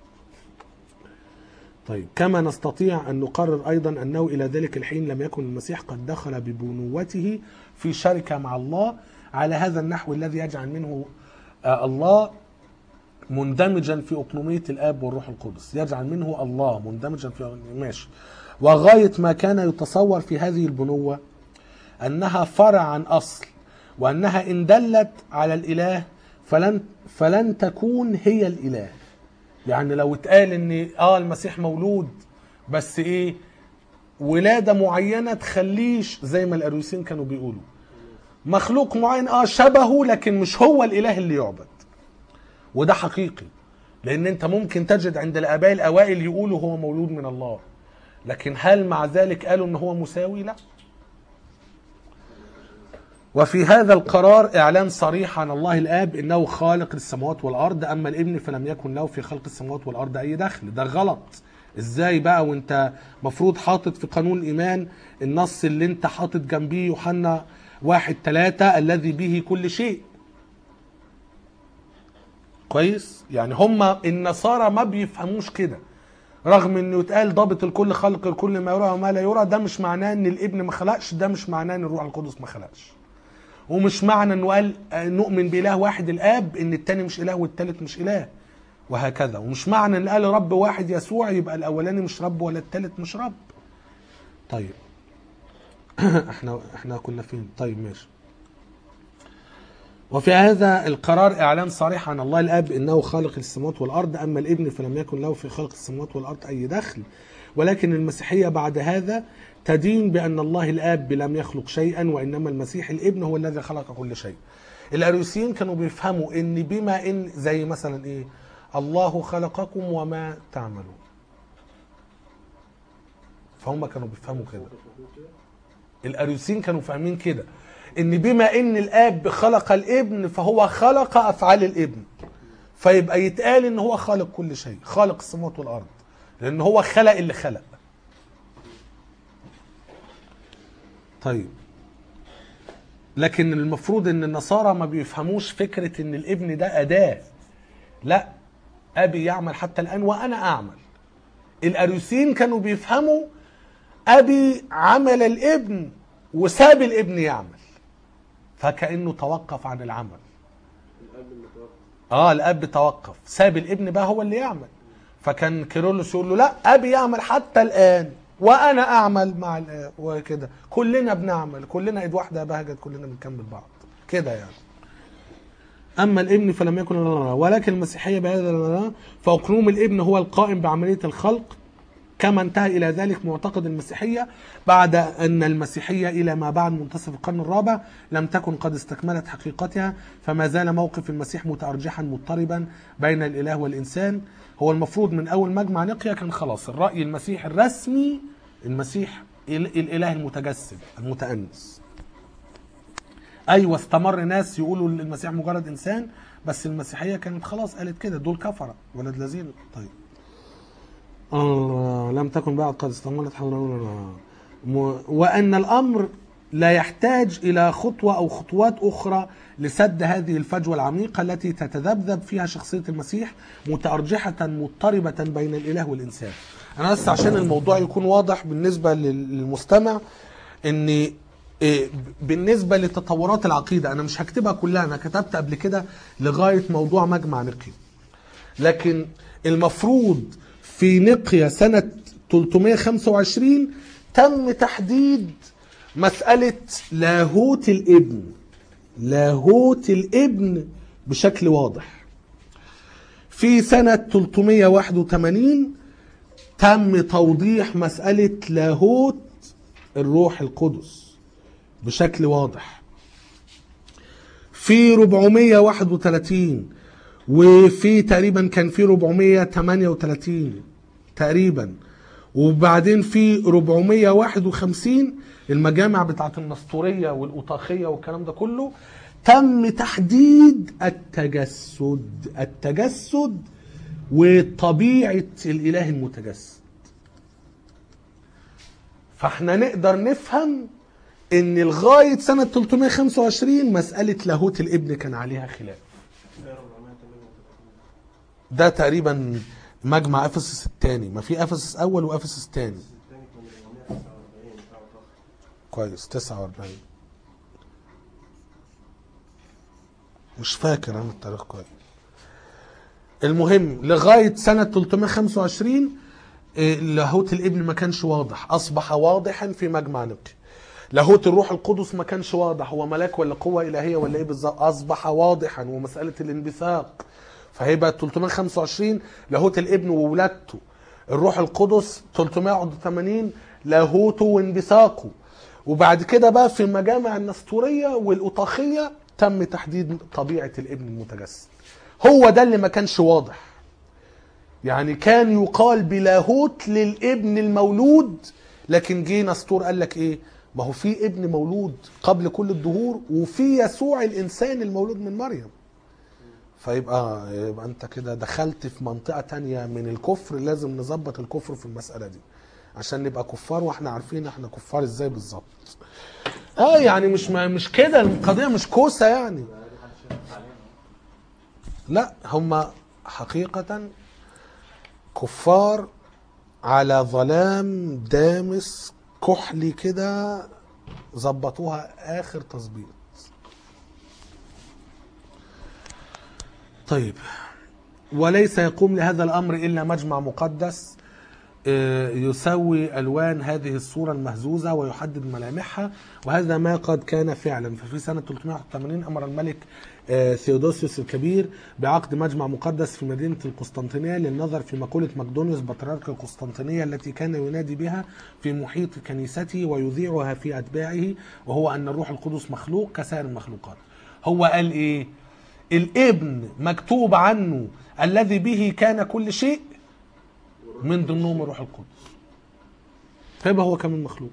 طيب كما نستطيع ان نقرر ايضا انه الى ذلك الحين لم يكن المسيح قد دخل ببنوته في شركه مع الله على هذا النحو الذي يجعل منه آه، الله مندمجا في أقنومية الآب والروح القدس يجعل منه الله مندمجا في ماشي وغاية ما كان يتصور في هذه البنوة أنها فرع عن أصل وأنها إن دلت على الإله فلن فلن تكون هي الاله يعني لو اتقال ان اه المسيح مولود بس ايه ولاده معينه تخليش زي ما الاريوسيين كانوا بيقولوا مخلوق معين اه شبهه لكن مش هو الاله اللي يعبد وده حقيقي لان انت ممكن تجد عند الاباء الاوائل يقولوا هو مولود من الله لكن هل مع ذلك قالوا ان هو مساوي لا وفي هذا القرار اعلان صريح عن الله الاب انه خالق للسماوات والارض اما الابن فلم يكن له في خلق السماوات والارض اي دخل ده غلط ازاي بقى وانت مفروض حاطط في قانون الايمان النص اللي انت حاطط جنبيه يوحنا واحد ثلاثة الذي به كل شيء كويس يعني هم النصارى ما بيفهموش كده رغم انه يتقال ضابط الكل خلق الكل ما يرى وما لا يرى ده مش معناه ان الابن ما خلقش ده مش معناه ان الروح القدس ما خلقش ومش معنى انه قال آه، نؤمن باله واحد الاب ان التاني مش اله والتالت مش اله وهكذا ومش معنى ان قال رب واحد يسوع يبقى الاولاني مش رب ولا التالت مش رب طيب احنا احنا كنا فين طيب ماشي وفي هذا القرار اعلان صريح عن الله الاب انه خالق السماوات والارض اما الابن فلم يكن له في خلق السماوات والارض اي دخل ولكن المسيحيه بعد هذا تدين بان الله الاب لم يخلق شيئا وانما المسيح الابن هو الذي خلق كل شيء الاريوسيين كانوا بيفهموا ان بما ان زي مثلا ايه الله خلقكم وما تعملون فهم كانوا بيفهموا كده الاريوسيين كانوا فاهمين كده ان بما ان الاب خلق الابن فهو خلق افعال الابن فيبقى يتقال ان هو خالق كل شيء خالق السماوات والارض لان هو خلق اللي خلق طيب لكن المفروض ان النصارى ما بيفهموش فكرة ان الابن ده اداة لا ابي يعمل حتى الان وانا اعمل الاريوسيين كانوا بيفهموا ابي عمل الابن وساب الابن يعمل فكانه توقف عن العمل الاب اللي توفى اه الاب توقف ساب الابن بقى هو اللي يعمل فكان كيرلس يقول له لا ابي يعمل حتى الان وانا اعمل مع الآب وكده كلنا بنعمل كلنا ايد واحده يا بهجت كلنا بنكمل بعض كده يعني اما الابن فلم يكن لنا ولكن المسيحيه بهذا لنا فاقنوم الابن هو القائم بعمليه الخلق كما انتهى الى ذلك معتقد المسيحيه بعد ان المسيحيه الى ما بعد منتصف القرن الرابع لم تكن قد استكملت حقيقتها فما زال موقف المسيح متارجحا مضطربا بين الاله والانسان هو المفروض من اول مجمع نقيا كان خلاص الراي المسيح الرسمي المسيح ال- الاله المتجسد المتانس ايوه استمر ناس يقولوا إن المسيح مجرد انسان بس المسيحيه كانت خلاص قالت كده دول كفره ولد لذين طيب آه لم تكن بعد قد استمرت حول م- وأن الأمر لا يحتاج إلى خطوة أو خطوات أخرى لسد هذه الفجوة العميقة التي تتذبذب فيها شخصية المسيح متأرجحة مضطربة بين الإله والإنسان أنا بس عشان الموضوع يكون واضح بالنسبة لل- للمستمع إن إيه، بالنسبة لتطورات العقيدة أنا مش هكتبها كلها أنا كتبت قبل كده لغاية موضوع مجمع نقي لكن المفروض في نقيا سنة 325 تم تحديد مسألة لاهوت الابن لاهوت الابن بشكل واضح في سنة 381 تم توضيح مسألة لاهوت الروح القدس بشكل واضح في 431 وفي تقريبا كان في 438 تقريبا وبعدين في 451 المجامع بتاعت النسطورية والأوطاخية والكلام ده كله تم تحديد التجسد التجسد وطبيعة الإله المتجسد فاحنا نقدر نفهم ان لغاية سنة 325 مسألة لاهوت الابن كان عليها خلاف ده 438 ده تقريبا مجمع افسس الثاني ما في افسس اول وافسس ثاني الثاني كان 449 بتاع وطاخ كويس 49 مش فاكر انا التاريخ كويس المهم لغايه سنه 325 إيه، لاهوت الابن ما كانش واضح اصبح واضحا في مجمع نقي لاهوت الروح القدس ما كانش واضح هو ملاك ولا قوة إلهية ولا إيه بالظبط أصبح واضحا ومسألة الانبثاق فهيبقى 325 لاهوت الابن وولادته الروح القدس 381 لاهوته وانبثاقه وبعد كده بقى في المجامع النسطورية والأطاخية تم تحديد طبيعة الابن المتجسد هو ده اللي ما كانش واضح يعني كان يقال بلاهوت للابن المولود لكن جه نسطور قال لك ايه ما هو في ابن مولود قبل كل الدهور وفي يسوع الانسان المولود من مريم فيبقى يبقى انت كده دخلت في منطقة تانية من الكفر لازم نظبط الكفر في المسألة دي عشان نبقى كفار واحنا عارفين احنا كفار ازاي بالظبط اه يعني مش ما مش كده القضية مش كوسة يعني لا هم حقيقة كفار على ظلام دامس كحلي كده ظبطوها اخر تظبيط طيب وليس يقوم لهذا الامر الا مجمع مقدس آه، يسوي الوان هذه الصوره المهزوزه ويحدد ملامحها وهذا ما قد كان فعلا ففي سنه 381 امر الملك آه، ثيودوسيوس الكبير بعقد مجمع مقدس في مدينه القسطنطينيه للنظر في مقوله مقدونيوس بطريرك القسطنطينيه التي كان ينادي بها في محيط كنيسته ويذيعها في اتباعه وهو ان الروح القدس مخلوق كسائر المخلوقات هو قال ايه الابن مكتوب عنه الذي به كان كل شيء من ضمنهم الروح القدس فيبقى هو كمان مخلوق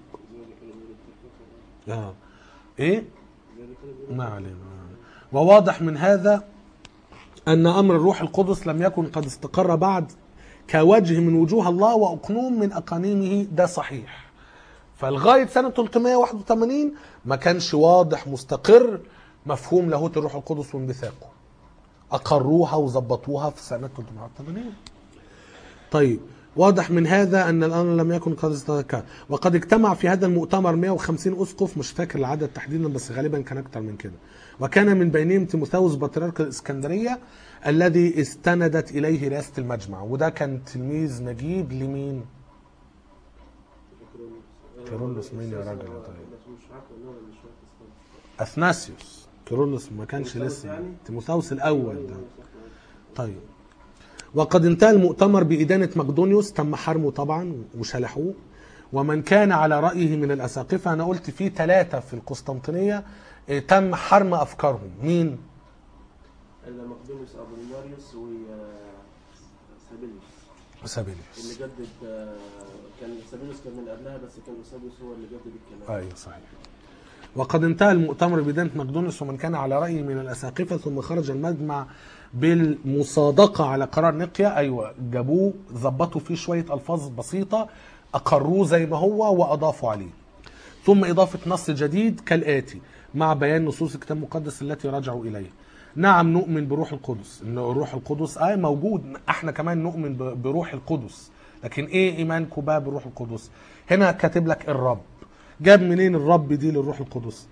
اه ايه ما علينا ما علينا. وواضح من هذا ان امر الروح القدس لم يكن قد استقر بعد كوجه من وجوه الله واقنوم من اقانيمه ده صحيح فلغايه سنه 381 ما كانش واضح مستقر مفهوم لاهوت الروح القدس وانبثاقه اقروها وظبطوها في سنه 380 طيب واضح من هذا ان الامر لم يكن قد استقر وقد اجتمع في هذا المؤتمر 150 اسقف مش فاكر العدد تحديدا بس غالبا كان اكتر من كده وكان من بينهم تيموثاوس بطريرك الاسكندريه الذي استندت اليه رئاسه المجمع وده كان تلميذ نجيب لمين؟ كيرلس مين يا راجل يا طيب؟ مش عارف ولا مش فاكر اثناسيوس كيرلس ما كانش تيموثاوس لسه يعني؟ تيموثاوس الاول ده طيب وقد انتهى المؤتمر بإدانة مقدونيوس تم حرمه طبعا وشلحوه ومن كان على رأيه من الأساقفة أنا قلت في ثلاثة في القسطنطينية اه، تم حرم أفكارهم مين؟ الا مقدونيوس ابو ماريوس و سابيليوس اللي سابيليوس جدد آه، كان سابيليوس كان من قبلها بس كان سابيليوس هو اللي جدد الكلام أيوة صحيح وقد انتهى المؤتمر بإدانة مقدونيوس ومن كان على رأيه من الأساقفة ثم خرج المجمع بالمصادقة على قرار نقيا أيوة جابوه ظبطوا فيه شوية ألفاظ بسيطة أقروه زي ما هو وأضافوا عليه ثم إضافة نص جديد كالآتي مع بيان نصوص الكتاب المقدس التي رجعوا إليه نعم نؤمن بروح القدس ان الروح القدس اه موجود احنا كمان نؤمن ب- بروح القدس لكن ايه ايمانكم بقى بروح القدس هنا كاتب لك الرب جاب منين الرب دي للروح القدس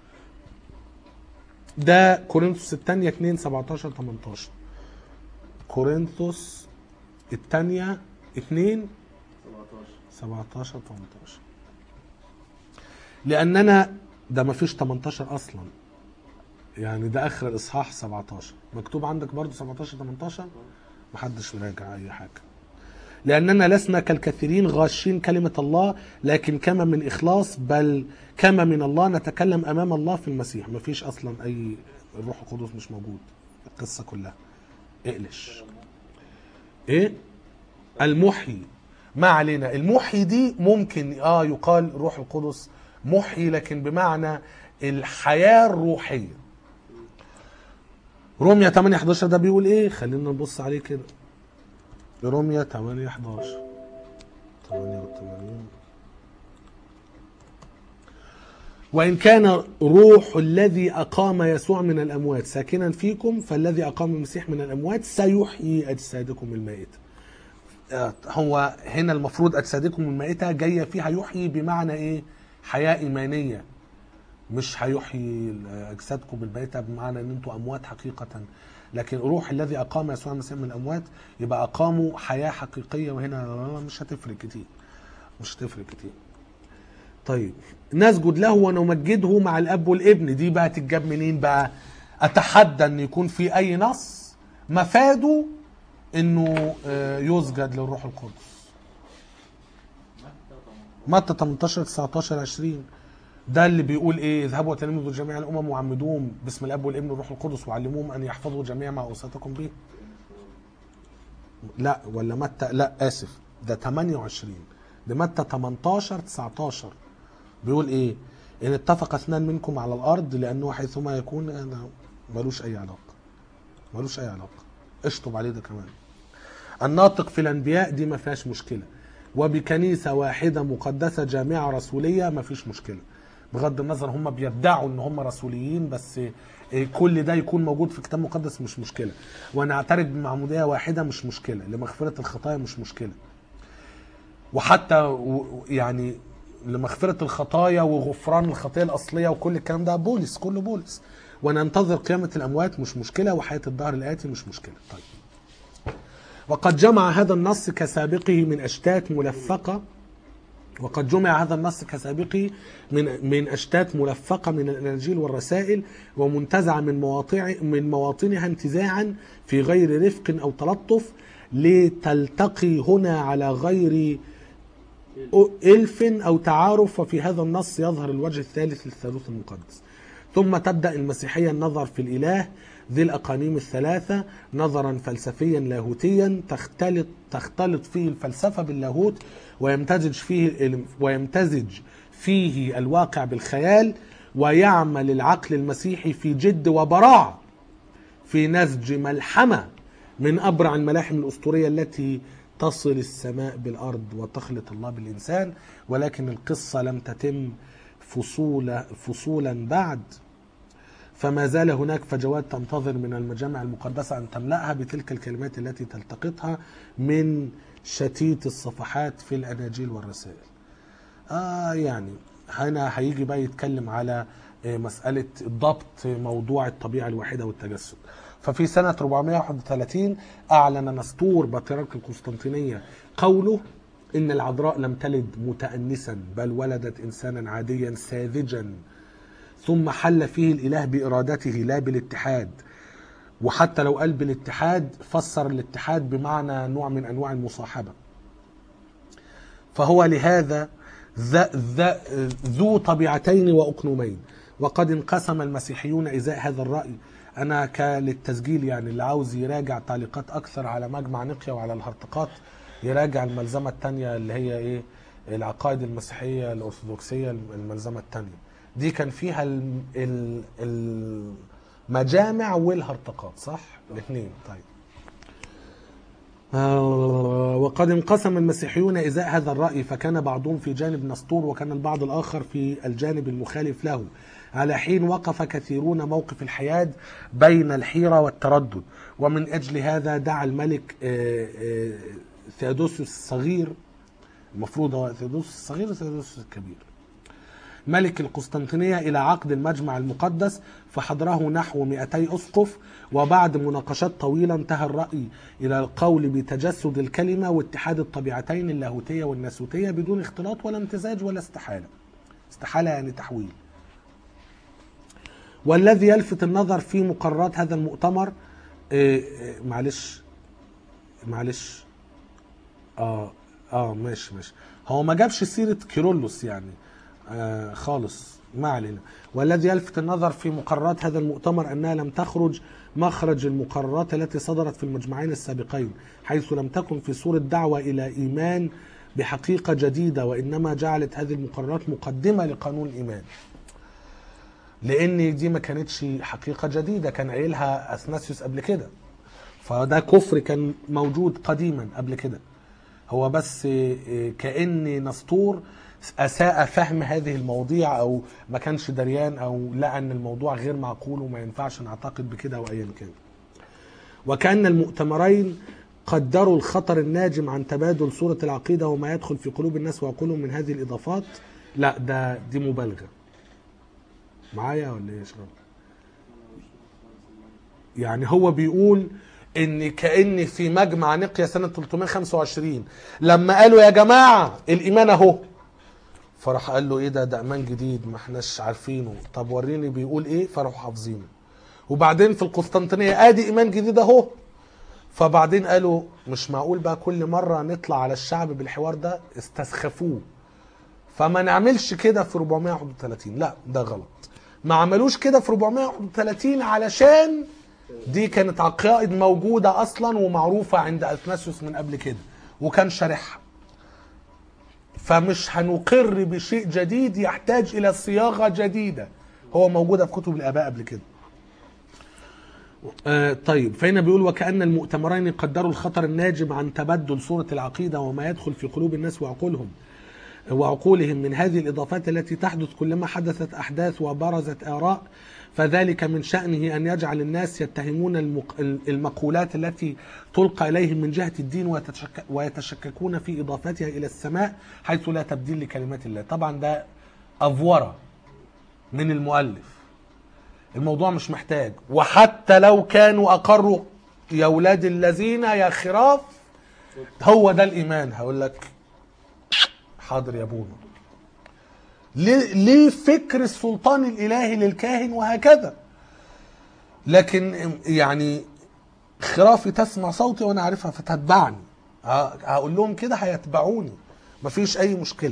ده كورنثوس الثانية 2 17 18 كورنثوس الثانية 2 17 17 18 لاننا ده ما فيش 18 اصلا يعني ده اخر الاصحاح 17 مكتوب عندك برضو 17 18 محدش مراجع اي حاجه لاننا لسنا كالكثيرين غاشين كلمه الله لكن كما من اخلاص بل كما من الله نتكلم امام الله في المسيح ما فيش اصلا اي الروح القدس مش موجود القصه كلها اقلش ايه المحيي ما علينا المحيي دي ممكن اه يقال روح القدس محيي لكن بمعنى الحياة الروحية روميا 8 11 ده بيقول ايه خلينا نبص عليه كده روميا 8 11 88 وإن كان روح الذي أقام يسوع من الأموات ساكنا فيكم فالذي أقام المسيح من الأموات سيحيي أجسادكم المائتة آه، هو هنا المفروض أجسادكم المائتة جاية فيها يحيي بمعنى إيه حياة إيمانية مش هيحيي أجسادكم المائتة بمعنى أن أنتم أموات حقيقة لكن روح الذي أقام يسوع المسيح من الأموات يبقى أقاموا حياة حقيقية وهنا مش هتفرق كتير مش هتفرق كتير طيب نسجد له ونمجده مع الاب والابن دي بقى تتجاب منين بقى اتحدى ان يكون في اي نص مفاده انه آه، يسجد للروح القدس متى 18 19 20 ده اللي بيقول ايه اذهبوا وتلمذوا جميع الامم وعمدوهم باسم الاب والابن والروح القدس وعلموهم ان يحفظوا جميع ما اوصيتكم به لا ولا متى لا اسف ده 28 ده متى 18 19 بيقول ايه ان اتفق اثنان منكم على الارض لانه حيثما يكون انا ملوش اي علاقه ملوش اي علاقه اشطب عليه ده كمان الناطق في الانبياء دي ما فيهاش مشكله وبكنيسه واحده مقدسه جامعه رسوليه ما فيش مشكله بغض النظر هم بيدعوا ان هم رسوليين بس إيه، كل ده يكون موجود في كتاب مقدس مش مشكله ونعترف بمعموديه واحده مش مشكله لمغفره الخطايا مش مشكله وحتى و- يعني لمغفرة الخطايا وغفران الخطايا الأصلية وكل الكلام ده بولس كله بولس وننتظر قيامة الأموات مش مشكلة وحياة الدهر الآتي مش مشكلة طيب وقد جمع هذا النص كسابقه من أشتات ملفقة وقد جمع هذا النص كسابقه من من اشتات ملفقه من الاناجيل والرسائل ومنتزعه من مواطع من مواطنها انتزاعا في غير رفق او تلطف لتلتقي هنا على غير ألف أو تعارف وفي هذا النص يظهر الوجه الثالث للثالوث المقدس ثم تبدأ المسيحية النظر في الإله ذي الأقانيم الثلاثة نظرا فلسفيا لاهوتيا تختلط تختلط فيه الفلسفة باللاهوت ويمتزج فيه ويمتزج فيه الواقع بالخيال ويعمل العقل المسيحي في جد وبراعة في نسج ملحمة من أبرع الملاحم الأسطورية التي تصل السماء بالأرض وتخلط الله بالإنسان ولكن القصة لم تتم فصول فصولا بعد فما زال هناك فجوات تنتظر من المجامع المقدسة أن تملأها بتلك الكلمات التي تلتقطها من شتيت الصفحات في الأناجيل والرسائل آه يعني هنا هيجي بقى يتكلم على آه، مسألة ضبط موضوع الطبيعة الواحدة والتجسد ففي سنة 431 أعلن نسطور بطريرك القسطنطينية قوله إن العذراء لم تلد متأنسا بل ولدت إنسانا عاديا ساذجا ثم حل فيه الإله بإرادته لا بالاتحاد وحتى لو قال بالاتحاد فسر الاتحاد بمعنى نوع من أنواع المصاحبة فهو لهذا ذا ذا ذو طبيعتين وأقنومين وقد انقسم المسيحيون إزاء هذا الرأي أنا ك- للتسجيل يعني اللي عاوز يراجع تعليقات أكثر على مجمع نقيا وعلى الهرطقات يراجع الملزمة الثانية اللي هي إيه العقائد المسيحية الأرثوذكسية الملزمة الثانية دي كان فيها ال- ال- المجامع والهرطقات صح؟ الاثنين طيب آه، وقد انقسم المسيحيون إزاء هذا الرأي فكان بعضهم في جانب نسطور وكان البعض الآخر في الجانب المخالف له على حين وقف كثيرون موقف الحياد بين الحيرة والتردد ومن أجل هذا دعا الملك آه، آه، ثيودوسيوس الصغير المفروض هو ثيودوسيوس الصغير وثيودوسيوس الكبير ملك القسطنطينية إلى عقد المجمع المقدس فحضره نحو 200 أسقف وبعد مناقشات طويلة انتهى الرأي إلى القول بتجسد الكلمة واتحاد الطبيعتين اللاهوتية والناسوتية بدون اختلاط ولا امتزاج ولا استحالة استحالة يعني تحويل والذي يلفت النظر في مقررات هذا المؤتمر إيه، إيه، معلش معلش اه اه ماشي ماشي هو ما جابش سيرة كيرلس يعني آه خالص ما علينا والذي يلفت النظر في مقررات هذا المؤتمر أنها لم تخرج مخرج المقررات التي صدرت في المجمعين السابقين حيث لم تكن في صورة دعوة إلى إيمان بحقيقة جديدة وإنما جعلت هذه المقررات مقدمة لقانون الإيمان لأن دي ما كانتش حقيقة جديدة كان قايلها أثناسيوس قبل كده فده كفر كان موجود قديما قبل كده هو بس إيه، كأن نسطور أساء فهم هذه المواضيع أو ما كانش دريان أو لقى أن الموضوع غير معقول وما ينفعش نعتقد بكده أو أيا كان وكأن المؤتمرين قدروا الخطر الناجم عن تبادل صورة العقيدة وما يدخل في قلوب الناس وعقولهم من هذه الإضافات لا ده دي مبالغة معايا ولا ايه يا شباب؟ يعني هو بيقول ان كان في مجمع نقيا سنه 325 لما قالوا يا جماعه الايمان اهو فراح قال له ايه ده ده ايمان جديد ما احناش عارفينه طب وريني بيقول ايه فراحوا حافظينه وبعدين في القسطنطينيه ادي ايمان جديد اهو فبعدين قالوا مش معقول بقى كل مره نطلع على الشعب بالحوار ده استسخفوه فما نعملش كده في 431 لا ده غلط ما عملوش كده في 431 علشان دي كانت عقائد موجودة أصلا ومعروفة عند أثناسيوس من قبل كده وكان شارحها فمش هنقر بشيء جديد يحتاج إلى صياغة جديدة هو موجودة في كتب الآباء قبل كده آه طيب فهنا بيقول وكأن المؤتمرين قدروا الخطر الناجم عن تبدل صورة العقيدة وما يدخل في قلوب الناس وعقولهم وعقولهم من هذه الإضافات التي تحدث كلما حدثت أحداث وبرزت آراء فذلك من شأنه أن يجعل الناس يتهمون المق... المقولات التي تلقى إليهم من جهة الدين ويتشك... ويتشككون في إضافتها إلى السماء حيث لا تبديل لكلمات الله طبعا ده أفورة من المؤلف الموضوع مش محتاج وحتى لو كانوا أقروا يا ولاد الذين يا خراف هو ده الإيمان هقول لك حاضر يا ابونا ليه ليه فكر السلطان الالهي للكاهن وهكذا لكن يعني خرافي تسمع صوتي وانا عارفها فتتبعني ه- هقول لهم كده هيتبعوني مفيش اي مشكله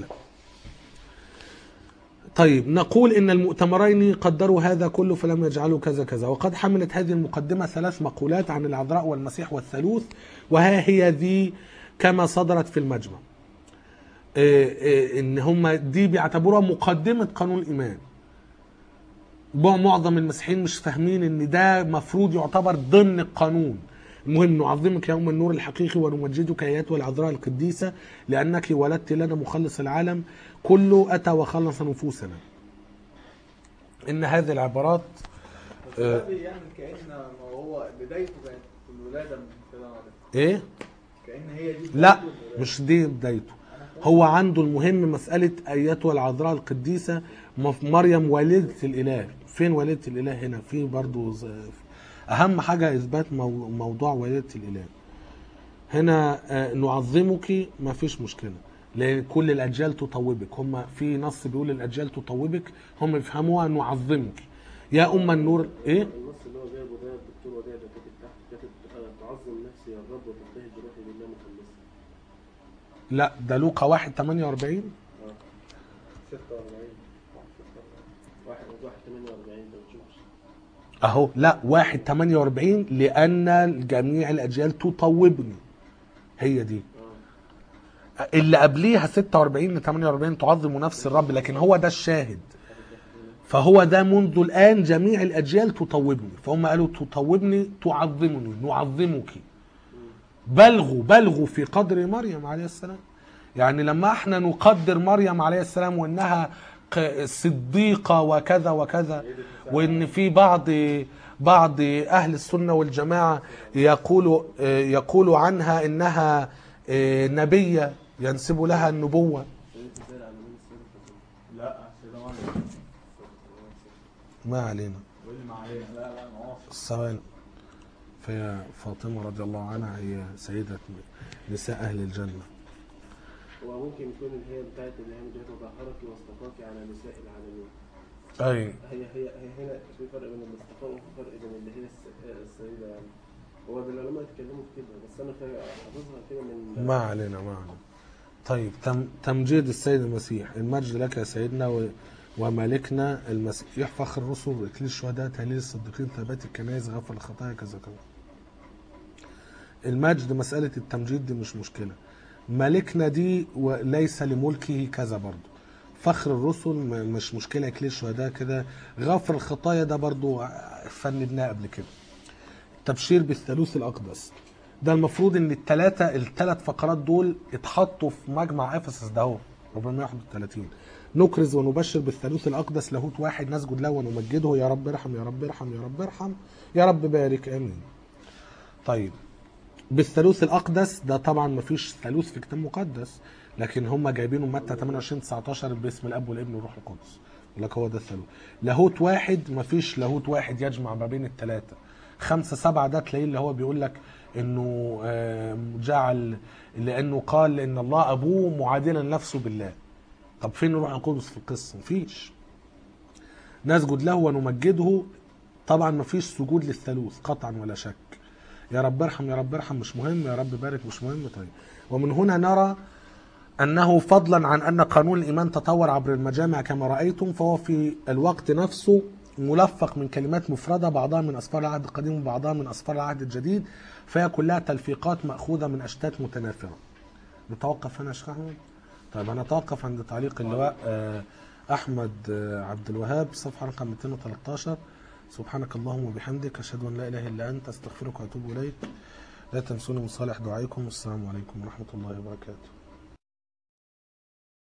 طيب نقول ان المؤتمرين قدروا هذا كله فلم يجعلوا كذا كذا وقد حملت هذه المقدمه ثلاث مقولات عن العذراء والمسيح والثالوث وها هي ذي كما صدرت في المجمع آه، آه، ان هم دي بيعتبروها مقدمه قانون الايمان بقى معظم المسيحيين مش فاهمين ان ده مفروض يعتبر ضمن القانون المهم نعظمك يوم النور الحقيقي ونمجدك اياتها العذراء القديسه لانك ولدت لنا مخلص العالم كله اتى وخلص نفوسنا ان هذه العبارات آه. ده بيعمل كأن ما هو بدايته كانت الولادة من كده ايه كأن هي دي لا بدايته الولادة. مش دي بدايته هو عنده المهم مسألة أيتها العذراء القديسة مف- مريم والدة الإله فين والدة الإله هنا في برضو ز- أهم حاجة إثبات مو- موضوع والدة الإله هنا آه، نعظمك ما فيش مشكلة لأن كل الأجيال تطوبك هم في نص بيقول الأجيال تطوبك هم يفهموها نعظمك يا أم النور إيه النص اللي هو جايبه ده الدكتور وديع ده كاتب تحت كاتب آه، تعظم نفسي يا الرب وتبتهج بروحي لله مخلصا لا ده لوقا 1 48 اه 46 واحد واحد 48 ده بتشوفش اهو لا واحد 48 لان جميع الاجيال تطوبني هي دي اه اللي قبليها 46 ل 48 تعظم نفس الرب لكن هو ده الشاهد فهو ده منذ الان جميع الاجيال تطوبني فهم قالوا تطوبني تعظمني نعظمك بلغوا بلغوا في قدر مريم عليه السلام يعني لما احنا نقدر مريم عليه السلام وانها ق- صديقه وكذا وكذا وان في بعض بعض اهل السنه والجماعه يقولوا يقولوا عنها انها نبيه ينسب لها النبوه لا سيدة مريم ما علينا واللي ما علينا لا لا ما هو ثواني فهي فاطمه رضي الله عنها هي سيده نساء اهل الجنه وممكن يكون اللي هي بتاعت اللي هي مدينة وطهرك واصطفاك على نساء العالمين اي هي هي هي هنا في فرق بين الاصطفاء وفي فرق بين اللي هي الس- السيدة يعني هو ده العلماء اتكلموا في كده بس انا فا- حافظها كده من ما علينا ما علينا طيب تم تمجيد السيد المسيح المجد لك يا سيدنا و ومالكنا المسيح فخر الرسل واكليل الشهداء تهليل الصديقين ثبات الكنائس غفر الخطايا كذا كذا المجد مسألة التمجيد دي مش مشكلة ملكنا دي وليس لملكه كذا برضو فخر الرسل م- مش مشكلة اكليل الشهداء كده غفر الخطايا ده برضو فندناه قبل كده تبشير بالثالوث الاقدس ده المفروض ان الثلاثه الثلاث فقرات دول اتحطوا في مجمع افسس ده اهو 431 نكرز ونبشر بالثالوث الاقدس لاهوت واحد نسجد له ونمجده يا رب ارحم يا رب ارحم يا رب ارحم يا رب بارك امين طيب بالثالوث الاقدس ده طبعا مفيش ثالوث في كتاب مقدس لكن هم جايبينه متى 28 19 باسم الاب والابن والروح القدس يقول لك هو ده الثالوث لاهوت واحد مفيش لاهوت واحد يجمع ما بين الثلاثه خمسة سبعة ده تلاقيه اللي هو بيقول لك انه آه، جعل لانه قال ان الله ابوه معادلا نفسه بالله طب فين الروح القدس في القصه مفيش نسجد له ونمجده طبعا مفيش سجود للثالوث قطعا ولا شك يا رب ارحم يا رب ارحم مش مهم يا رب بارك مش مهم طيب ومن هنا نرى أنه فضلا عن أن قانون الإيمان تطور عبر المجامع كما رأيتم فهو في الوقت نفسه ملفق من كلمات مفردة بعضها من أسفار العهد القديم وبعضها من أسفار العهد الجديد فهي كلها تلفيقات مأخوذة من أشتات متناثرة نتوقف هنا يا شيخ أحمد طيب هنتوقف عند تعليق اللواء آه، أحمد آه، عبد الوهاب صفحة رقم 213 سبحانك اللهم وبحمدك أشهد أن لا إله إلا أنت أستغفرك وأتوب إليك لا تنسوني من صالح دعائكم والسلام عليكم ورحمة الله وبركاته